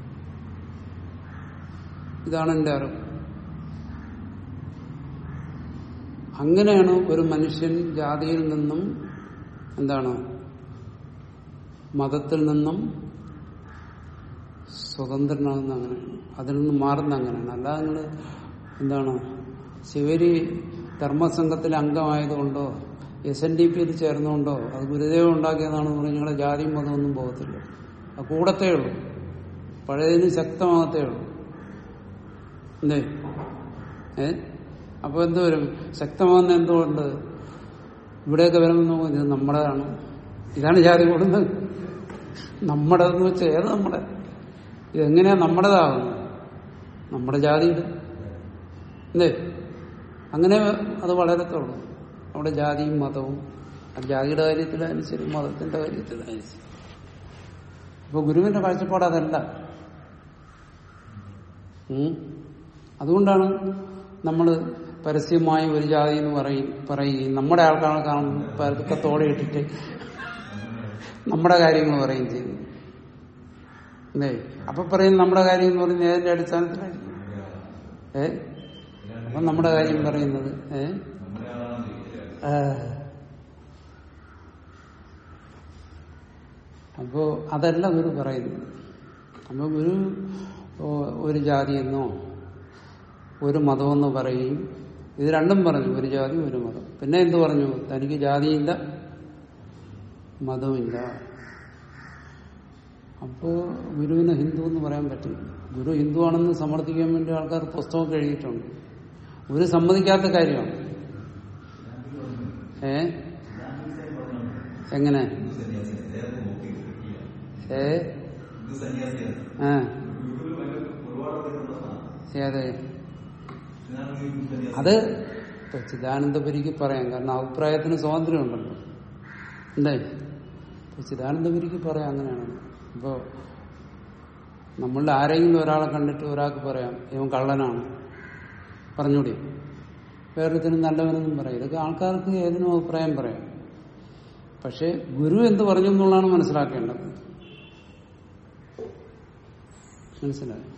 ഇതാണ് എന്റെ അറിവ് അങ്ങനെയാണ് ഒരു മനുഷ്യൻ ജാതിയിൽ നിന്നും എന്താണ് മതത്തിൽ നിന്നും സ്വതന്ത്രനാകുന്ന അങ്ങനെയാണ് അതിൽ നിന്ന് മാറുന്ന അങ്ങനെയാണ് അല്ലാതെ നിങ്ങൾ എന്താണ് ശിവരി ധർമ്മസംഘത്തിലെ അംഗമായതുകൊണ്ടോ എസ് എൻ ഡി പിയിൽ ചേർന്നുകൊണ്ടോ അത് ഗുരുദേവം ഉണ്ടാക്കിയതാണെന്ന് പറഞ്ഞാൽ നിങ്ങളുടെ ജാതിയും മതമൊന്നും പോകത്തില്ല അത് കൂടത്തേ ഉള്ളൂ പഴയതിന് ശക്തമാകത്തേ ഉള്ളൂ എന്തേ ഏ അപ്പൊ എന്ത് വരും ശക്തമാകുന്ന എന്തുകൊണ്ട് ഇവിടെയൊക്കെ വരുമ്പോൾ നോക്കും ഇത് നമ്മുടേതാണ് ഇതാണ് ജാതി കൂടുന്നത് നമ്മുടേതെന്ന് വെച്ചാൽ ഏത് നമ്മുടെ ഇതെങ്ങനെയാ നമ്മുടേതാകുന്നത് നമ്മുടെ ജാതിയിൽ എന്തേ അങ്ങനെ അത് വളരത്തുള്ളൂ അവിടെ ജാതിയും മതവും അത് ജാതിയുടെ കാര്യത്തിലായാലും ശരി മതത്തിന്റെ കാര്യത്തിലായാലും ശരി അപ്പൊ ഗുരുവിന്റെ കാഴ്ചപ്പാട് അതല്ല ഉം. അതുകൊണ്ടാണ് നമ്മൾ പരസ്യമായി ഒരു ജാതി എന്ന് പറയും പറയുകയും നമ്മുടെ ആൾക്കാരെ കാണുമ്പോൾ പരക്കെ തോടെ ഇട്ടിട്ട് നമ്മുടെ കാര്യങ്ങൾ പറയുകയും ചെയ്യുന്നു അല്ലേ അപ്പൊ പറയും നമ്മുടെ കാര്യം എന്ന് പറയുന്നത് ഏതിന്റെ അടിസ്ഥാനത്തിലായിരിക്കും ഏ അപ്പൊ നമ്മുടെ കാര്യം പറയുന്നത് ഏ ആ. അപ്പോ അതല്ല ഗുരു പറയുന്നത് അപ്പൊ ഗുരു ഓ, ഒരു ജാതി എന്നോ ഒരു മതമെന്നോ പറയുകയും ഇത് രണ്ടും പറഞ്ഞു ഒരു ജാതി ഒരു മതം പിന്നെ എന്ത് പറഞ്ഞു തനിക്ക് ജാതിയില്ല മതമില്ല അപ്പോ ഗുരുവിന് ഹിന്ദു എന്ന് പറയാൻ പറ്റില്ല ഗുരു ഹിന്ദു ആണെന്ന് സമർത്ഥിക്കാൻ വേണ്ടി ആൾക്കാർ പുസ്തകം എഴുതിയിട്ടുണ്ട് ഗുരു സമ്മതിക്കാത്ത കാര്യമാണ് ഏ എങ്ങനെ ഏ ആ ഏതെ അത് ഇപ്പൊ ചിദാനന്ദപുരിക്ക് പറയാം കാരണം അഭിപ്രായത്തിന് സ്വാതന്ത്ര്യമുണ്ടല്ലോ എന്തേ ഇപ്പൊ ചിദാനന്ദപുരിക്ക് പറയാം അങ്ങനെയാണ് ഇപ്പോ നമ്മളുടെ ആരെങ്കിലും ഒരാളെ കണ്ടിട്ട് ഒരാൾക്ക് പറയാം ഇവൻ കള്ളനാണ് പറഞ്ഞൂടി വേറൊരുത്തിനും നല്ലവനെന്നും പറയാം ഇതൊക്കെ ആൾക്കാർക്ക് ഏതിനും അഭിപ്രായം പറയാം പക്ഷെ ഗുരു എന്ത് പറഞ്ഞു എന്നുള്ളതാണ് മനസ്സിലാക്കേണ്ടത് മനസ്സിലായി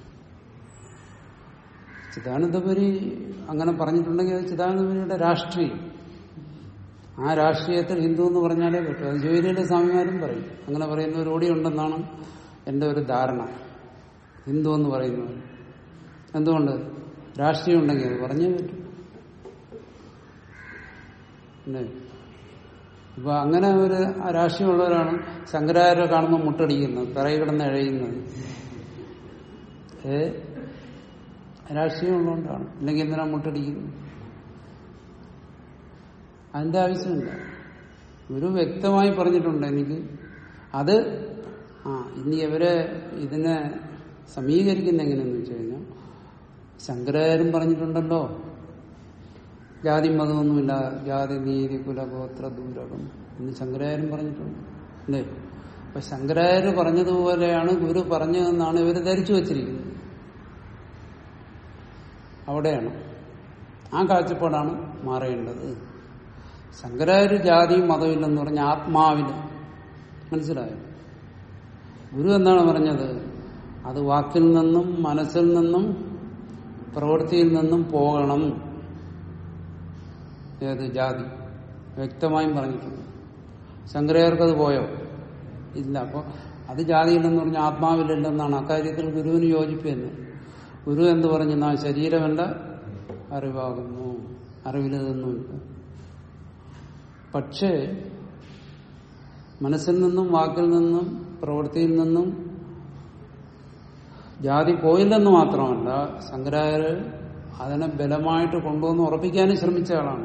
ചിദാനന്ദപുരി അങ്ങനെ പറഞ്ഞിട്ടുണ്ടെങ്കിൽ അത് ചിദാനന്ദപുരിയുടെ രാഷ്ട്രീയം ആ രാഷ്ട്രീയത്തിൽ ഹിന്ദു എന്ന് പറഞ്ഞാലേ പറ്റൂ അത് ജോലിയിലെ സ്വാമിമാരും പറയും അങ്ങനെ പറയുന്ന ഒരു ഓടിയുണ്ടെന്നാണ് എന്റെ ഒരു ധാരണ ഹിന്ദു എന്ന് പറയുന്നത് എന്തുകൊണ്ട് രാഷ്ട്രീയം ഉണ്ടെങ്കിൽ അത് പറഞ്ഞേ പറ്റൂ അല്ലേ അപ്പൊ അങ്ങനെ ഒരു രാഷ്ട്രീയമുള്ളവരാണ് ശങ്കരാചാര്യ കാണുമ്പോൾ മുട്ടടിക്കുന്നത് പിറകെ കിടന്ന് എഴയുന്നത് ഏ രാഷ്ട്രീയമുള്ളതുകൊണ്ടാണ് ഇല്ലെങ്കിൽ എന്തിനാ മുട്ടടിക്കുന്നത് അതിന്റെ ആവശ്യമില്ല ഗുരു വ്യക്തമായി പറഞ്ഞിട്ടുണ്ട് എനിക്ക് അത് ആ ഇനി ഇവരെ ഇതിനെ സമീകരിക്കുന്ന എങ്ങനെയെന്ന് വെച്ച് കഴിഞ്ഞാൽ ശങ്കരാചാര്യം പറഞ്ഞിട്ടുണ്ടല്ലോ ജാതി മതമൊന്നുമില്ല ജാതി നീതി കുലഗോത്ര ദൂരകം എന്ന് ശങ്കരാചാര്യം പറഞ്ഞിട്ടുണ്ട് അല്ലേ അപ്പൊ ശങ്കരാചാര്യ പറഞ്ഞതുപോലെയാണ് ഗുരു പറഞ്ഞതെന്നാണ് ഇവർ ധരിച്ചു വച്ചിരിക്കുന്നത് അവിടെയാണ് ആ കാഴ്ചപ്പാടാണ് മാറേണ്ടത് ശങ്കരാചാര്യ ജാതിയും മതമില്ലെന്ന് പറഞ്ഞ ആത്മാവില് മനസ്സിലായോ ഗുരു എന്താണ് പറഞ്ഞത് അത് വാക്കിൽ നിന്നും മനസ്സിൽ നിന്നും പ്രവൃത്തിയിൽ നിന്നും പോകണം ഏത് ജാതി വ്യക്തമായും പറഞ്ഞിട്ടുണ്ട് ശങ്കരാചാര്യർക്ക് അത് പോയോ ഇല്ല അപ്പൊ അത് ജാതിയില്ലെന്ന് പറഞ്ഞ ആത്മാവിലില്ലെന്നാണ് അക്കാര്യത്തിൽ ഗുരുവിന് യോജിപ്പിയെന്ന് ഗുരു എന്ത് പറഞ്ഞു നാ ശരീരമല്ല അറിവാകുന്നു അറിവിലതൊന്നുമില്ല പക്ഷേ മനസ്സിൽ നിന്നും വാക്കിൽ നിന്നും പ്രവൃത്തിയിൽ നിന്നും ജാതി പോയില്ലെന്ന് മാത്രമല്ല ശങ്കരാചാര്യ അതിനെ ബലമായിട്ട് കൊണ്ടുവന്ന് ഉറപ്പിക്കാനും ശ്രമിച്ച ആളാണ്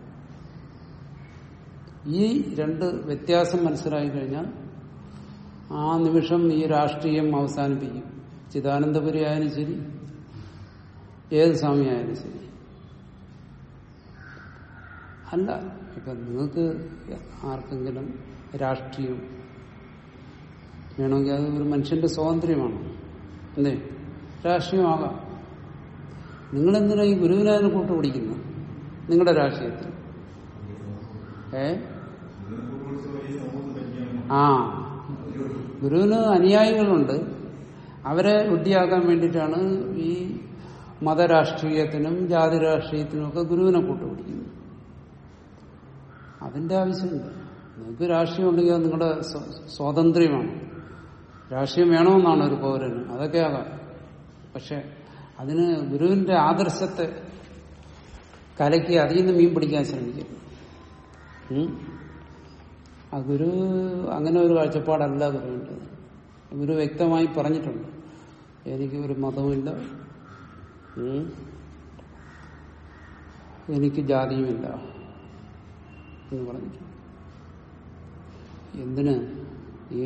ഈ രണ്ട് വ്യത്യാസം മനസ്സിലായി കഴിഞ്ഞാൽ ആ നിമിഷം ഈ രാഷ്ട്രീയം അവസാനിപ്പിക്കും ചിദാനന്ദപുരി ആയാലും ശരി ഏത് സ്വാമി ആയാലും ശരി അല്ല ഇപ്പൊ നിങ്ങൾക്ക് ആർക്കെങ്കിലും രാഷ്ട്രീയം വേണമെങ്കിൽ അത് ഒരു മനുഷ്യന്റെ സ്വാതന്ത്ര്യമാണ് അല്ലേ രാഷ്ട്രീയമാകാം നിങ്ങളെന്തിനാ ഈ ഗുരുവിനെ അതിന് കൂട്ടുപിടിക്കുന്നു നിങ്ങളുടെ രാഷ്ട്രീയത്തിൽ ഏ ആ ഗുരുവിന് അനുയായികളുണ്ട് അവരെ വിഡ്ഢിയാക്കാൻ വേണ്ടിയിട്ടാണ് ഈ മതരാഷ്ട്രീയത്തിനും ജാതി രാഷ്ട്രീയത്തിനും ഒക്കെ ഗുരുവിനെ കൂട്ടുപിടിക്കുന്നത് അതിന്റെ ആവശ്യമില്ല നിങ്ങൾക്ക് രാഷ്ട്രീയം ഉണ്ടെങ്കിൽ അത് നിങ്ങളുടെ സ്വ- സ്വാതന്ത്ര്യമാണ് രാഷ്ട്രീയം വേണമെന്നാണ് ഒരു പൗരന് അതൊക്കെ ആകാം പക്ഷെ അതിന് ഗുരുവിന്റെ ആദർശത്തെ കലക്കി അതിൽ നിന്ന് മീൻ പിടിക്കാൻ ശ്രമിക്കരുത് ഉം? ആ ഗുരു അങ്ങനെ ഒരു കാഴ്ചപ്പാടല്ല ഗുരുവിൻ്റെ ഗുരു വ്യക്തമായി പറഞ്ഞിട്ടുണ്ട് എനിക്ക് ഒരു മതവുമില്ല ഉം? എനിക്ക് ജാതിയുമില്ല എന്ന് പറഞ്ഞിട്ടുണ്ട് എന്തിന് ഈ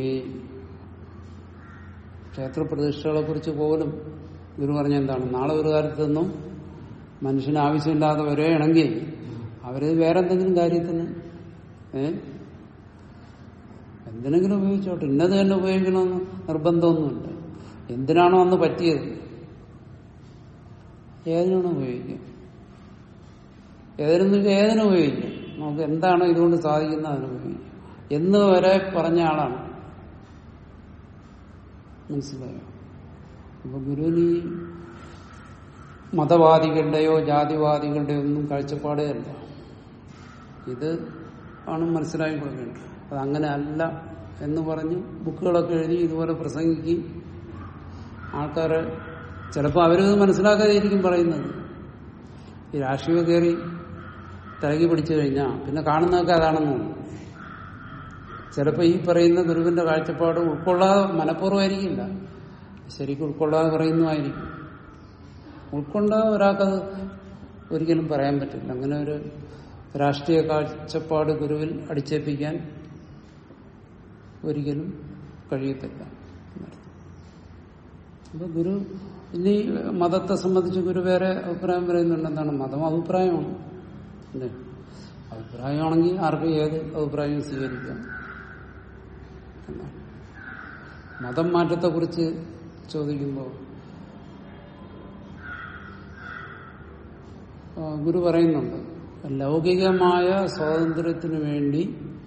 ക്ഷേത്രപ്രതിഷ്ഠകളെ കുറിച്ച് പോലും ഗുരു പറഞ്ഞ എന്താണ് നാളെ ഒരു കാലത്ത് നിന്നും മനുഷ്യന് ആവശ്യമില്ലാതെ വരികയാണെങ്കിൽ അവരത് വേറെ എന്തെങ്കിലും കാര്യത്തിന് ഏ എന്തിനെങ്കിലും ഉപയോഗിച്ചോട്ടെ ഇന്നത് തന്നെ ഉപയോഗിക്കണമെന്ന് നിർബന്ധമൊന്നുമില്ല എന്തിനാണോ അന്ന് പറ്റിയത് ഏതിനാണോ ഉപയോഗിക്കാം ഏതിനും ഏതിനും ഉപയോഗിക്കാം നമുക്ക് എന്താണോ ഇതുകൊണ്ട് സാധിക്കുന്നത് അതിന് ഉപയോഗിക്കാം എന്ന് വരെ പറഞ്ഞ ആളാണ് മനസ്സിലായോ അപ്പൊ ഗുരുവിന് ഈ മതവാദികളുടെയോ ജാതിവാദികളുടെയോ ഒന്നും കാഴ്ചപ്പാടേ അല്ല ഇത് ആണ് മനസ്സിലാക്കി കൊടുക്കേണ്ടത് അത് അങ്ങനെ അല്ല എന്ന് പറഞ്ഞ് ബുക്കുകളൊക്കെ എഴുതി ഇതുപോലെ പ്രസംഗിക്കുകയും ആൾക്കാരെ ചിലപ്പോൾ അവരത് മനസ്സിലാക്കാതെ ഇരിക്കും പറയുന്നത് ഈ രാഷ്ട്രീയം കയറി തിരകി പിടിച്ചു കഴിഞ്ഞാൽ പിന്നെ കാണുന്നതൊക്കെ അതാണെന്ന് തോന്നുന്നു ചിലപ്പോൾ ഈ പറയുന്ന ഗുരുവിന്റെ കാഴ്ചപ്പാട് ഉൾക്കൊള്ളാതെ മനഃപൂർവ്വമായിരിക്കില്ല ശരിക്കും ഉൾക്കൊള്ളാതെ പറയുന്നതായിരിക്കും ഉൾക്കൊണ്ടാതെ ഒരാൾക്കത് ഒരിക്കലും പറയാൻ പറ്റില്ല അങ്ങനെ ഒരു രാഷ്ട്രീയ കാഴ്ചപ്പാട് ഗുരുവിൽ അടിച്ചേൽപ്പിക്കാൻ ഒരിക്കലും കഴിയത്തില്ല എന്നർത്ഥം. അപ്പൊ ഗുരു ഇനി മതത്തെ സംബന്ധിച്ച് ഗുരു വേറെ അഭിപ്രായം പറയുന്നുണ്ട് എന്താണ് മതം അഭിപ്രായമാണ് അല്ലേ അഭിപ്രായമാണെങ്കിൽ ആർക്കും ഏത് അഭിപ്രായവും സ്വീകരിക്കാം എന്നാണ് മതം മാറ്റത്തെ കുറിച്ച് ചോദിക്കുമ്പോൾ ആ, ഗുരു പറയുന്നുണ്ട് ലൗകികമായ സ്വാതന്ത്ര്യത്തിന് വേണ്ടി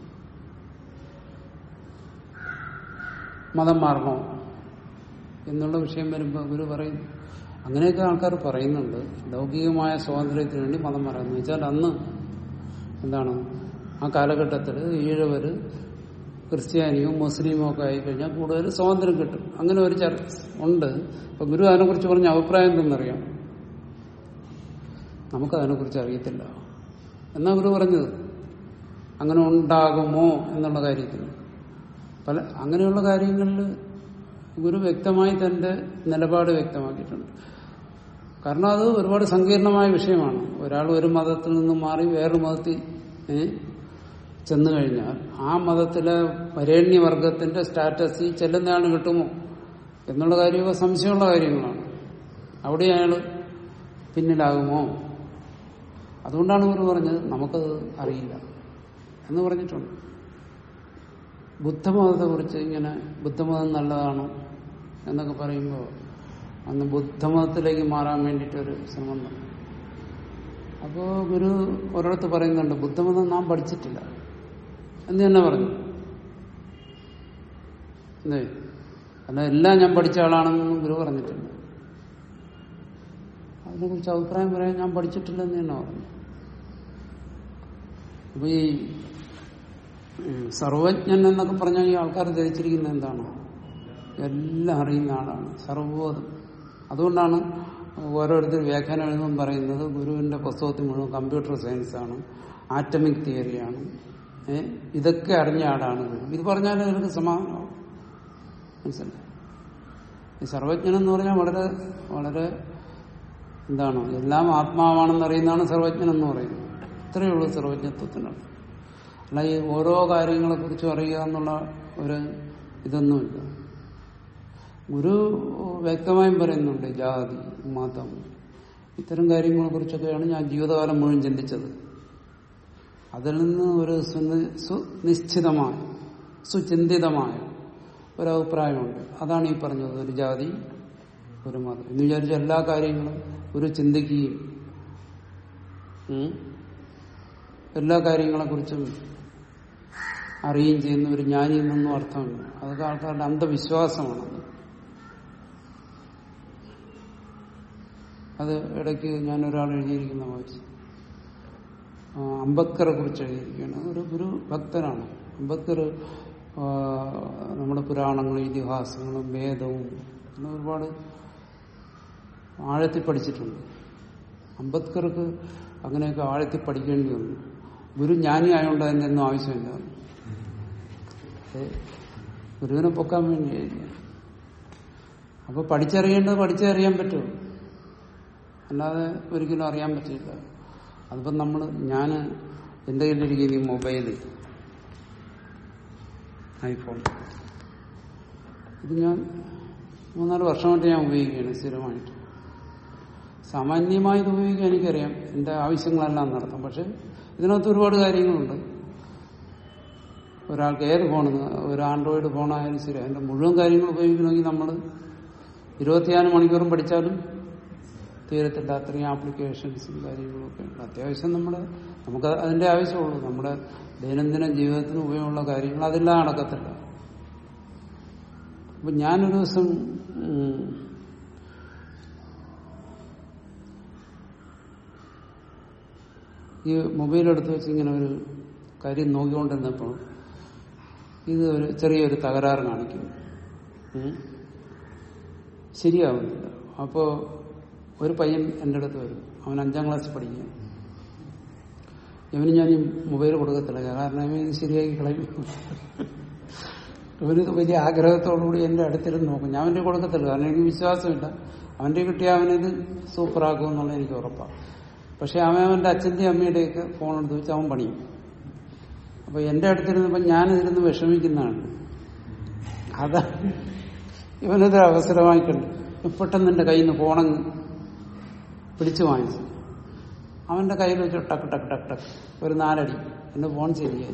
മതം മാറണോ എന്നുള്ള വിഷയം വരുമ്പോൾ ഗുരു പറയുന്നു അങ്ങനെയൊക്കെ ആൾക്കാർ പറയുന്നുണ്ട് ലൗകികമായ സ്വാതന്ത്ര്യത്തിന് വേണ്ടി മതം മാറുന്നു വെച്ചാൽ അന്ന് എന്താണ് ആ കാലഘട്ടത്തിൽ ഈഴവര് ക്രിസ്ത്യാനിയും മുസ്ലിമും ഒക്കെ ആയിക്കഴിഞ്ഞാൽ കൂടുതൽ സ്വാതന്ത്ര്യം കിട്ടും അങ്ങനെ ഒരു ചർച്ച ഉണ്ട് അപ്പൊ ഗുരു അതിനെക്കുറിച്ച് പറഞ്ഞ അഭിപ്രായം എന്തെന്നറിയാം നമുക്കതിനെക്കുറിച്ച് അറിയത്തില്ല എന്നാ ഗുരു പറഞ്ഞത് അങ്ങനെ ഉണ്ടാകുമോ എന്നുള്ള കാര്യത്തിൽ പല അങ്ങനെയുള്ള കാര്യങ്ങളിൽ ഗുരു വ്യക്തമായി തന്റെ നിലപാട് വ്യക്തമാക്കിയിട്ടുണ്ട് കാരണം അത് ഒരുപാട് സങ്കീർണമായ വിഷയമാണ് ഒരാൾ ഒരു മതത്തിൽ നിന്ന് മാറി വേറൊരു മതത്തിൽ ഏ, ചെന്നു കഴിഞ്ഞാൽ ആ മതത്തിലെ വരേണ്യവർഗത്തിന്റെ സ്റ്റാറ്റസിൽ ചെല്ലുന്നയാൾ കിട്ടുമോ എന്നുള്ള കാര്യമൊക്കെ സംശയമുള്ള കാര്യങ്ങളാണ് അവിടെ അയാൾ പിന്നിലാകുമോ അതുകൊണ്ടാണ് ഇവർ പറഞ്ഞത് നമുക്കത് അറിയില്ല എന്ന് പറഞ്ഞിട്ടുണ്ട് ബുദ്ധമതത്തെ കുറിച്ച് ഇങ്ങനെ ബുദ്ധമതം നല്ലതാണോ എന്നൊക്കെ പറയുമ്പോൾ അന്ന് ബുദ്ധമതത്തിലേക്ക് മാറാൻ വേണ്ടിയിട്ടൊരു ശ്രമം നടന്നു അപ്പോൾ ഗുരു ഒരിടത്ത് പറയുന്നുണ്ട് ബുദ്ധമതം നാം പഠിച്ചിട്ടില്ല എന്ന് തന്നെ പറഞ്ഞു എന്തേ അല്ല എല്ലാം ഞാൻ പഠിച്ച ആളാണെന്നൊന്നും ഗുരു പറഞ്ഞിട്ടില്ല അതിനെക്കുറിച്ച് അഭിപ്രായം പറയാൻ ഞാൻ പഠിച്ചിട്ടില്ലെന്ന് തന്നെ പറഞ്ഞു അപ്പൊ ഈ ഉം, സർവജ്ഞൻ എന്നൊക്കെ പറഞ്ഞാൽ ഈ ആൾക്കാർ ധരിച്ചിരിക്കുന്നത് എന്താണ് എല്ലാം അറിയുന്ന ആളാണ് സർവബോധം അതുകൊണ്ടാണ് ഓരോരുത്തർ വ്യാഖ്യാനം എഴുതുമ്പോൾ പറയുന്നത് ഗുരുവിന്റെ പുസ്തകത്തിൽ മുഴുവൻ കമ്പ്യൂട്ടർ സയൻസ് ആണ് ആറ്റമിക് തിയറിയാണ് ഏ ഇതൊക്കെ അറിഞ്ഞ ആളാണ് ഗുരു ഇത് പറഞ്ഞാൽ അവർക്ക് സമാധാനമാവും മനസ്സിലായി ഈ സർവജ്ഞൻ എന്ന് പറഞ്ഞാൽ വളരെ വളരെ എന്താണ് എല്ലാം ആത്മാവാണെന്ന് അറിയുന്നതാണ് സർവജ്ഞൻ എന്ന് പറയുന്നത് ഇത്രയേ ഉള്ളൂ സർവജ്ഞത്വത്തിനർത്ഥം അല്ല ഈ ഓരോ കാര്യങ്ങളെ കുറിച്ചും അറിയുക എന്നുള്ള ഒരു ഇതൊന്നുമില്ല ഗുരു വ്യക്തമായും പറയുന്നുണ്ട് ജാതി മതം ഇത്തരം കാര്യങ്ങളെ കുറിച്ചൊക്കെയാണ് ഞാൻ ജീവിതകാലം മുഴുവൻ ചിന്തിച്ചത് അതിൽ നിന്ന് ഒരു സുനി- സുനിശ്ചിതമായ സുചിന്തിതമായ ഒരഭിപ്രായമുണ്ട് അതാണ് ഈ പറഞ്ഞത് ഒരു ജാതി ഒരു മതം എന്ന് വിചാരിച്ച എല്ലാ കാര്യങ്ങളും ഒരു ചിന്തിക്കുകയും ഉം, എല്ലാ കാര്യങ്ങളെക്കുറിച്ചും അറിയുകയും ചെയ്യുന്ന ഒരു ജ്ഞാനി എന്നൊന്നും അർത്ഥമില്ല അതൊക്കെ ആൾക്കാരുടെ അന്ധവിശ്വാസമാണ് അത് ഇടയ്ക്ക് ഞാൻ ഒരാൾ എഴുതിയിരിക്കുന്ന വായിച്ചു ആ, അംബേദ്കറെ കുറിച്ച് എഴുതിയിരിക്കുകയാണ് ഒരു ഗുരു ഭക്തനാണ് അംബേദ്കർ ആ, നമ്മുടെ പുരാണങ്ങളും ഇതിഹാസങ്ങളും വേദവും അങ്ങനെ ഒരുപാട് ആഴത്തിൽ പഠിച്ചിട്ടുണ്ട് അംബേദ്കർക്ക് അങ്ങനെയൊക്കെ ആഴത്തിൽ പഠിക്കേണ്ടി വന്നു ഗുരു ജ്ഞാനി ആയതുകൊണ്ട് അതിൻ്റെ ഒന്നും ആവശ്യമില്ല ഏ, ഗുരുവിനെ പൊക്കാൻ വേണ്ടിയായിരിക്കും അപ്പൊ പഠിച്ചറിയേണ്ടത് പഠിച്ചറിയാൻ പറ്റുമോ അല്ലാതെ ഒരിക്കലും അറിയാൻ പറ്റില്ല അതിപ്പം നമ്മൾ ഞാൻ എൻ്റെ കയ്യിലിരിക്കുന്ന ഈ മൊബൈല് ഐഫോൺ ഇത് ഞാൻ മൂന്നാല് വർഷമായിട്ട് ഞാൻ ഉപയോഗിക്കുകയാണ് സ്ഥിരമായിട്ട് സാമാന്യമായി ഇത് ഉപയോഗിക്കാൻ എനിക്കറിയാം എൻ്റെ ആവശ്യങ്ങളെല്ലാം നടത്താം പക്ഷെ ഇതിനകത്ത് ഒരുപാട് കാര്യങ്ങളുണ്ട് ഒരാൾക്ക് ഏത് ഫോൺ ഒരു ആൻഡ്രോയിഡ് ഫോണായാലും ശരി അതിന്റെ മുഴുവൻ കാര്യങ്ങൾ ഉപയോഗിക്കണമെങ്കിൽ നമ്മൾ ഇരുപത്തിനാല് മണിക്കൂറും പഠിച്ചാലും തീരത്തില്ല അത്രയും ആപ്ലിക്കേഷൻസും കാര്യങ്ങളും ഒക്കെ ഉണ്ട് അത്യാവശ്യം നമ്മുടെ നമുക്ക് അതിന്റെ ആവശ്യമുള്ളൂ നമ്മുടെ ദൈനംദിന ജീവിതത്തിന് ഉപയോഗമുള്ള കാര്യങ്ങൾ അതെല്ലാം നടക്കത്തില്ല അപ്പൊ ഞാനൊരു ദിവസം ഉം, ഈ മൊബൈൽ എടുത്ത് വെച്ച് ഇങ്ങനെ ഒരു കാര്യം നോക്കിക്കൊണ്ടിരുന്നപ്പോൾ ഇത് ഒരു ചെറിയൊരു തകരാറ് കാണിക്കുന്നു ഉം. ശരിയാവുന്നില്ല അപ്പോ ഒരു പയ്യൻ എൻ്റെ അടുത്ത് വരും അവൻ അഞ്ചാം ക്ലാസ്സിൽ പഠിക്കുക ഇവന് ഞാൻ ഈ മൊബൈൽ കൊടുക്കത്തില്ല കാരണം ഇവൻ ഇത് ശരിയാക്കി കളയും ഇവനിത് വലിയ ആഗ്രഹത്തോടുകൂടി എൻ്റെ അടുത്തിരുന്ന് നോക്കും ഞാൻ അവൻ്റെ കൊടുക്കത്തില്ല കാരണം എനിക്ക് വിശ്വാസമില്ല അവൻ്റെ കിട്ടിയ അവനിത് സൂപ്പറാക്കും എന്നുള്ള എനിക്ക് ഉറപ്പാണ് പക്ഷെ അവൻ അവൻ്റെ അച്ഛൻ്റെ അമ്മയുടെയൊക്കെ ഫോൺ എടുത്ത് വെച്ച് അവൻ പണിയും അപ്പൊ എന്റെ അടുത്തിരുന്നപ്പോ ഞാനിതിരുന്ന് വിഷമിക്കുന്നതാണ് അതാ ഇവനത് അവസരമായി കണ്ടു പെട്ടെന്ന് എന്റെ കയ്യിൽ നിന്ന് ഫോണങ്ങ് പിടിച്ചു വാങ്ങിച്ചു അവന്റെ കയ്യിൽ വെച്ച് ടക്ക് ടക്ക് ടക്ക് ടക്ക് ഒരു നാലടി എന്റെ ഫോൺ ശരിയായി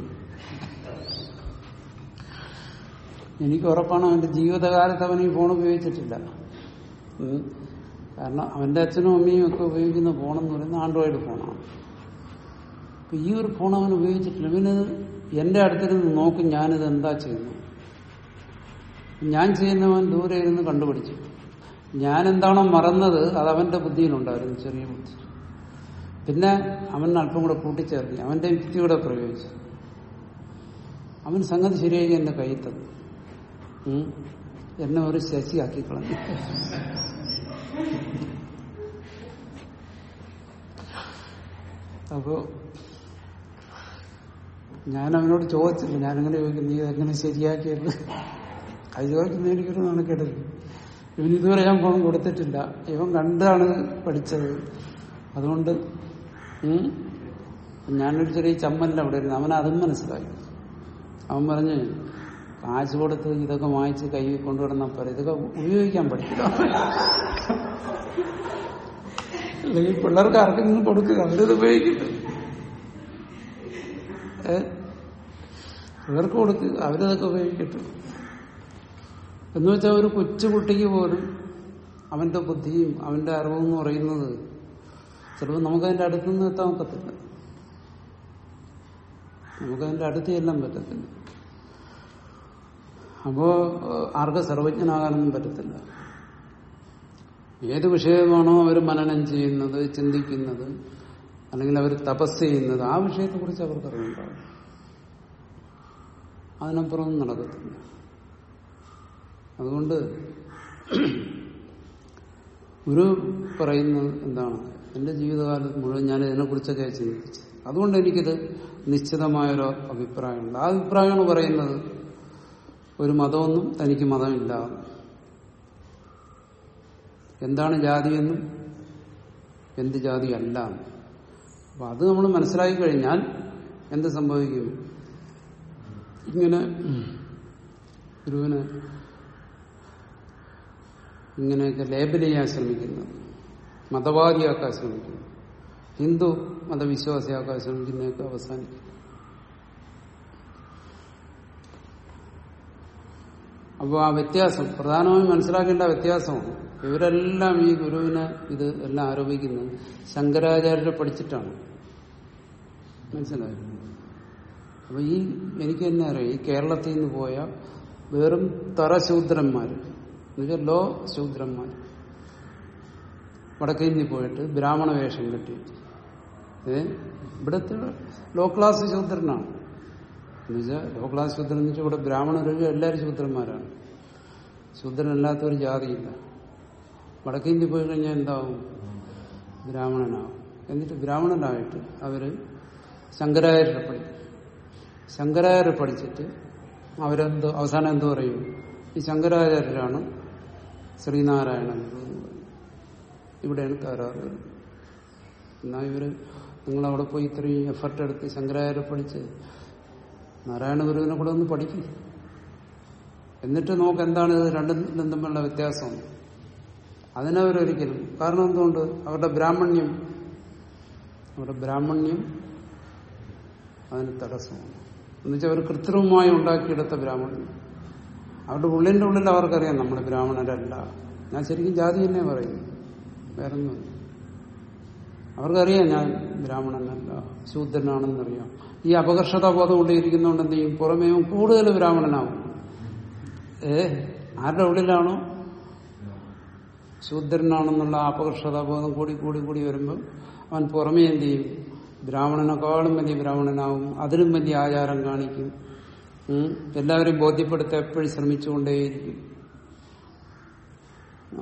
എനിക്ക് ഉറപ്പാണ് അവന്റെ ജീവിതകാലത്ത് അവൻ ഈ ഫോൺ ഉപയോഗിച്ചിട്ടില്ല ഉം. കാരണം അവന്റെ അച്ഛനും അമ്മയും ഒക്കെ ഉപയോഗിക്കുന്ന ഫോണെന്ന് പറയുന്നത് ആൻഡ്രോയിഡ് ഫോണാണ് അപ്പൊ ഈ ഒരു ഫോൺ അവൻ ഉപയോഗിച്ചിട്ടില്ല ഇവന് എന്റെ അടുത്തിരുന്ന് നോക്കും ഞാനിത് എന്താ ചെയ്യുന്നു ഞാൻ ചെയ്യുന്നവൻ ദൂരെ ഇരുന്ന് കണ്ടുപിടിച്ചു ഞാൻ എന്താണോ മറന്നത് അത് അവന്റെ ബുദ്ധിയിലുണ്ടായിരുന്നു ചെറിയ ബുദ്ധി പിന്നെ അവൻ അല്പം കൂടെ കൂട്ടിച്ചേർത്തി അവന്റെ യുക്തി കൂടെ പ്രയോഗിച്ചു അവൻ സംഗതി ശരിയാക്കി എന്റെ കയ്യിൽ തന്നു ഉം. എന്നെ ഒരു ശശിയാക്കി കളഞ്ഞു അപ്പോ ഞാൻ അവനോട് ചോദിച്ചില്ല ഞാനങ്ങനെ ചോദിക്കും നീ എങ്ങനെ ശരിയാക്കിയത് അത് ചോദിക്കുന്ന എനിക്കൊരു നടക്കെടുക്കും ഇവൻ ഇതുവരെ ഞാൻ ഫോൺ കൊടുത്തിട്ടില്ല ഇവൻ കണ്ടാണ് പഠിച്ചത് അതുകൊണ്ട് ഉം, ഞാനൊരു ചെറിയ ചമ്മല്ല അവിടെ ഇരുന്നു അവൻ അതും മനസ്സിലായി അവൻ പറഞ്ഞ് കാശ് കൊടുത്ത് ഇതൊക്കെ വാങ്ങിച്ച് കൈ കൊണ്ടുവരുന്ന പോലെ ഇതൊക്കെ ഉപയോഗിക്കാൻ പഠിക്കില്ല അല്ലെങ്കിൽ പിള്ളേർക്ക് ആർക്കെങ്കിലും കൊടുക്കുക അവരിത് ഉപയോഗിക്കില്ല ഏ പിള്ളേർക്ക് കൊടുക്കുക അവരിതൊക്കെ ഉപയോഗിക്കട്ടെ എന്ന് വെച്ചാൽ ഒരു കൊച്ചുകുട്ടിക്ക് പോലും അവന്റെ ബുദ്ധിയും അവന്റെ അറിവും എന്ന് പറയുന്നത് ചിലപ്പോൾ നമുക്കതിന്റെ അടുത്തുനിന്ന് എത്താൻ ഒക്കത്തില്ല നമുക്കതിന്റെ അടുത്ത് ചെല്ലാൻ പറ്റത്തില്ല അപ്പോ ഏഹ്, ആർക്കും സർവജ്ഞനാകാനൊന്നും പറ്റത്തില്ല ഏത് വിഷയമാണോ അവർ മനനം ചെയ്യുന്നത് ചിന്തിക്കുന്നത് അല്ലെങ്കിൽ അവർ തപസ് ചെയ്യുന്നത് ആ വിഷയത്തെക്കുറിച്ച് അവർക്ക് അറിവുണ്ടാവും അതിനപ്പുറമൊന്നും നടക്കത്തില്ല അതുകൊണ്ട് ഗുരു പറയുന്നത് എന്താണ് എന്റെ ജീവിതകാലത്ത് മുഴുവൻ ഞാൻ ഇതിനെക്കുറിച്ചൊക്കെ ചിന്തിച്ചു അതുകൊണ്ട് എനിക്കിത് നിശ്ചിതമായൊരു അഭിപ്രായമുണ്ട് ആ അഭിപ്രായമാണ് പറയുന്നത് ഒരു മതമൊന്നും തനിക്ക് മതമില്ല എന്താണ് ജാതിയെന്നും എന്ത് ജാതി അല്ല എന്നും. അപ്പൊ അത് നമ്മൾ മനസ്സിലാക്കി കഴിഞ്ഞാൽ എന്ത് സംഭവിക്കും ഇങ്ങനെ ഗുരുവിന് ഇങ്ങനെയൊക്കെ ലേബൽ ചെയ്യാൻ ശ്രമിക്കുന്നത് മതവാദിയാക്കാൻ ശ്രമിക്കുന്നു ഹിന്ദു മതവിശ്വാസിയാക്കാൻ ശ്രമിക്കുന്നതൊക്കെ അവസാനിക്കും അപ്പോൾ ആ വ്യത്യാസം പ്രധാനമായും മനസ്സിലാക്കേണ്ട വ്യത്യാസമാണ് ഇവരെല്ലാം ഈ ഗുരുവിനെ ഇത് എല്ലാം ആരോപിക്കുന്നത് ശങ്കരാചാര്യരെ പഠിച്ചിട്ടാണ് മനസ്സിലായോ അപ്പൊ ഈ എനിക്ക് തന്നെ അറിയാം ഈ കേരളത്തിൽ നിന്ന് പോയ വെറും തറശൂദ്രന്മാർ എന്നുവെച്ചാൽ ലോ ശൂദ്രന്മാർ വടക്കേ ഇന്ത്യ പോയിട്ട് ബ്രാഹ്മണ വേഷം കെട്ടി ഏ ഇവിടുത്തെ ലോ ക്ലാസ് ശൂദ്രനാണ് എന്നുവെച്ചാൽ ലോ ക്ലാസ് ശൂദ്രൻ എന്ന് വെച്ചാൽ ഇവിടെ ബ്രാഹ്മണരൊക്കെ എല്ലാവരും ശൂദ്രന്മാരാണ് ശൂദ്രനല്ലാത്ത ഒരു ജാതിയില്ല വടക്കേ ഇന്ത്യ പോയി കഴിഞ്ഞാൽ എന്താവും ബ്രാഹ്മണനാവും എന്നിട്ട് ബ്രാഹ്മണനായിട്ട് അവര് ശങ്കരാചാര്യരെ പഠിക്കും ശങ്കരാചാര്യ പഠിച്ചിട്ട് അവരെന്തോ അവസാനം എന്തോ പറയും ഈ ശങ്കരാചാര്യരാണ് ശ്രീനാരായണൻ ഗുരു എന്ന് പറയും ഇവിടെയാണ് തകരാറ് വരുന്നത് എന്നാൽ ഇവര് നിങ്ങളവിടെ പോയി ഇത്രയും എഫർട്ട് എടുത്ത് ശങ്കരാചാര്യ പഠിച്ച് നാരായണ ഗുരുവിനെ കൂടെ ഒന്ന് പഠിക്കും എന്നിട്ട് നോക്ക് എന്താണ് ഇത് രണ്ടും തമ്മിലുള്ള വ്യത്യാസം അതിനവരൊരിക്കലും കാരണം എന്തുകൊണ്ട് അവരുടെ ബ്രാഹ്മണ്യം അവരുടെ ബ്രാഹ്മണ്യം അതിന് തടസ്സമാണ് എന്നുവെച്ചാൽ അവർ കൃത്രിമമായി ഉണ്ടാക്കിയെടുത്ത ബ്രാഹ്മണ്യം അവരുടെ ഉള്ളിന്റെ ഉള്ളിൽ അവർക്കറിയാം നമ്മുടെ ബ്രാഹ്മണരല്ല ഞാൻ ശരിക്കും ജാതി തന്നെ പറയും വേറൊന്നും അവർക്കറിയാം ഞാൻ ബ്രാഹ്മണനല്ല ശൂദ്രനാണെന്നറിയാം ഈ അപകർഷതാബോധം കൊണ്ടിരിക്കുന്നതുകൊണ്ട് എന്ത് ചെയ്യും പുറമേ അവൻ കൂടുതൽ ബ്രാഹ്മണനാവും ഏ ആരുടെ ഉള്ളിലാണോ ശൂദ്രനാണെന്നുള്ള ആ അപകർഷതാബോധം കൂടി കൂടി കൂടി വരുമ്പോൾ അവൻ പുറമേ എന്ത് ചെയ്യും ബ്രാഹ്മണനെക്കാളും വലിയ ബ്രാഹ്മണനാവും അതിലും വലിയ ആചാരം കാണിക്കും ഉം. എല്ലാവരെയും ബോധ്യപ്പെടുത്താൻ എപ്പോഴും ശ്രമിച്ചുകൊണ്ടേയിരിക്കും ആ.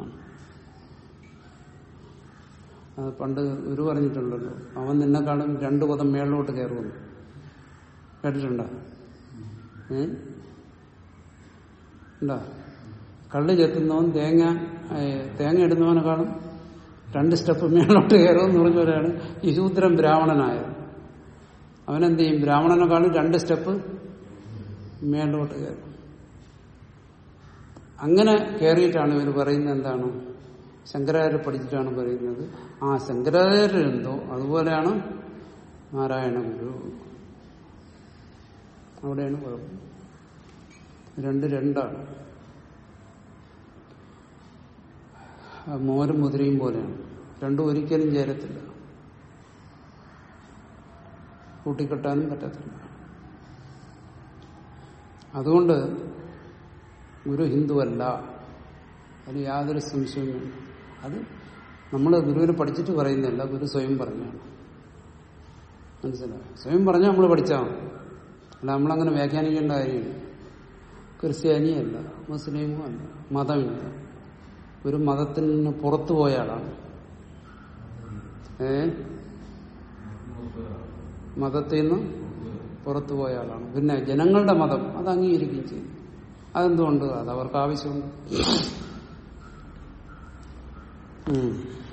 അത് പണ്ട് ഒരു പറഞ്ഞിട്ടുണ്ടല്ലോ അവൻ നിന്നെക്കാളും രണ്ടു പദം മേളിലോട്ട് കയറുമെന്ന് കേട്ടിട്ടുണ്ടോ ഏ ഉണ്ടോ കള്ള് ചെത്തുന്നവൻ തേങ്ങ ഏ, തേങ്ങ ഇടുന്നവനെക്കാളും രണ്ട് സ്റ്റെപ്പ് മേളിലോട്ട് കയറുമെന്ന് പറഞ്ഞവരാണ് ഈ ശൂദ്രൻ ബ്രാഹ്മണനായത് അവനെന്ത് ചെയ്യും ബ്രാഹ്മണനെക്കാളും രണ്ട് സ്റ്റെപ്പ് മേളിലോട്ട് കയറും അങ്ങനെ കയറിയിട്ടാണ് ഇവർ പറയുന്നത് എന്താണ് ശങ്കരാചാര്യ പഠിച്ചിട്ടാണ് പറയുന്നത് ആ ശങ്കരാചാര്യർ എന്തോ അതുപോലെയാണ് നാരായണ ഗുരു അവിടെയാണ് കുഴപ്പം രണ്ട് രണ്ടാണ് ആ മോരും മുതിരയും പോലെയാണ് രണ്ടും ഒരിക്കലും ചേരത്തില്ല കൂട്ടിക്കെട്ടാനും പറ്റത്തില്ല അതുകൊണ്ട് ഗുരു ഹിന്ദുവല്ല അതിന് യാതൊരു സംശയവും വേണ്ട അത് നമ്മൾ ഗുരുവിനെ പഠിച്ചിട്ട് പറയുന്നില്ല ഗുരു സ്വയം പറഞ്ഞാണ് മനസ്സിലായോ സ്വയം പറഞ്ഞാൽ നമ്മൾ പഠിച്ചാൽ മതി. അല്ല നമ്മളങ്ങനെ വ്യാഖ്യാനിക്കേണ്ട കാര്യമില്ല ക്രിസ്ത്യാനിയല്ല മുസ്ലിമും അല്ല മതമില്ല ഒരു മതത്തിൽ നിന്ന് പുറത്തു പോയ ആളാണ് ഏ മതത്തിൽ നിന്ന് പുറത്തു പോയ ആളാണ് പിന്നെ ജനങ്ങളുടെ മതം അത് അംഗീകരിക്കുകയും ചെയ്യും അതെന്തുകൊണ്ട് അത് അവർക്ക് ആവശ്യമുണ്ട് ഉം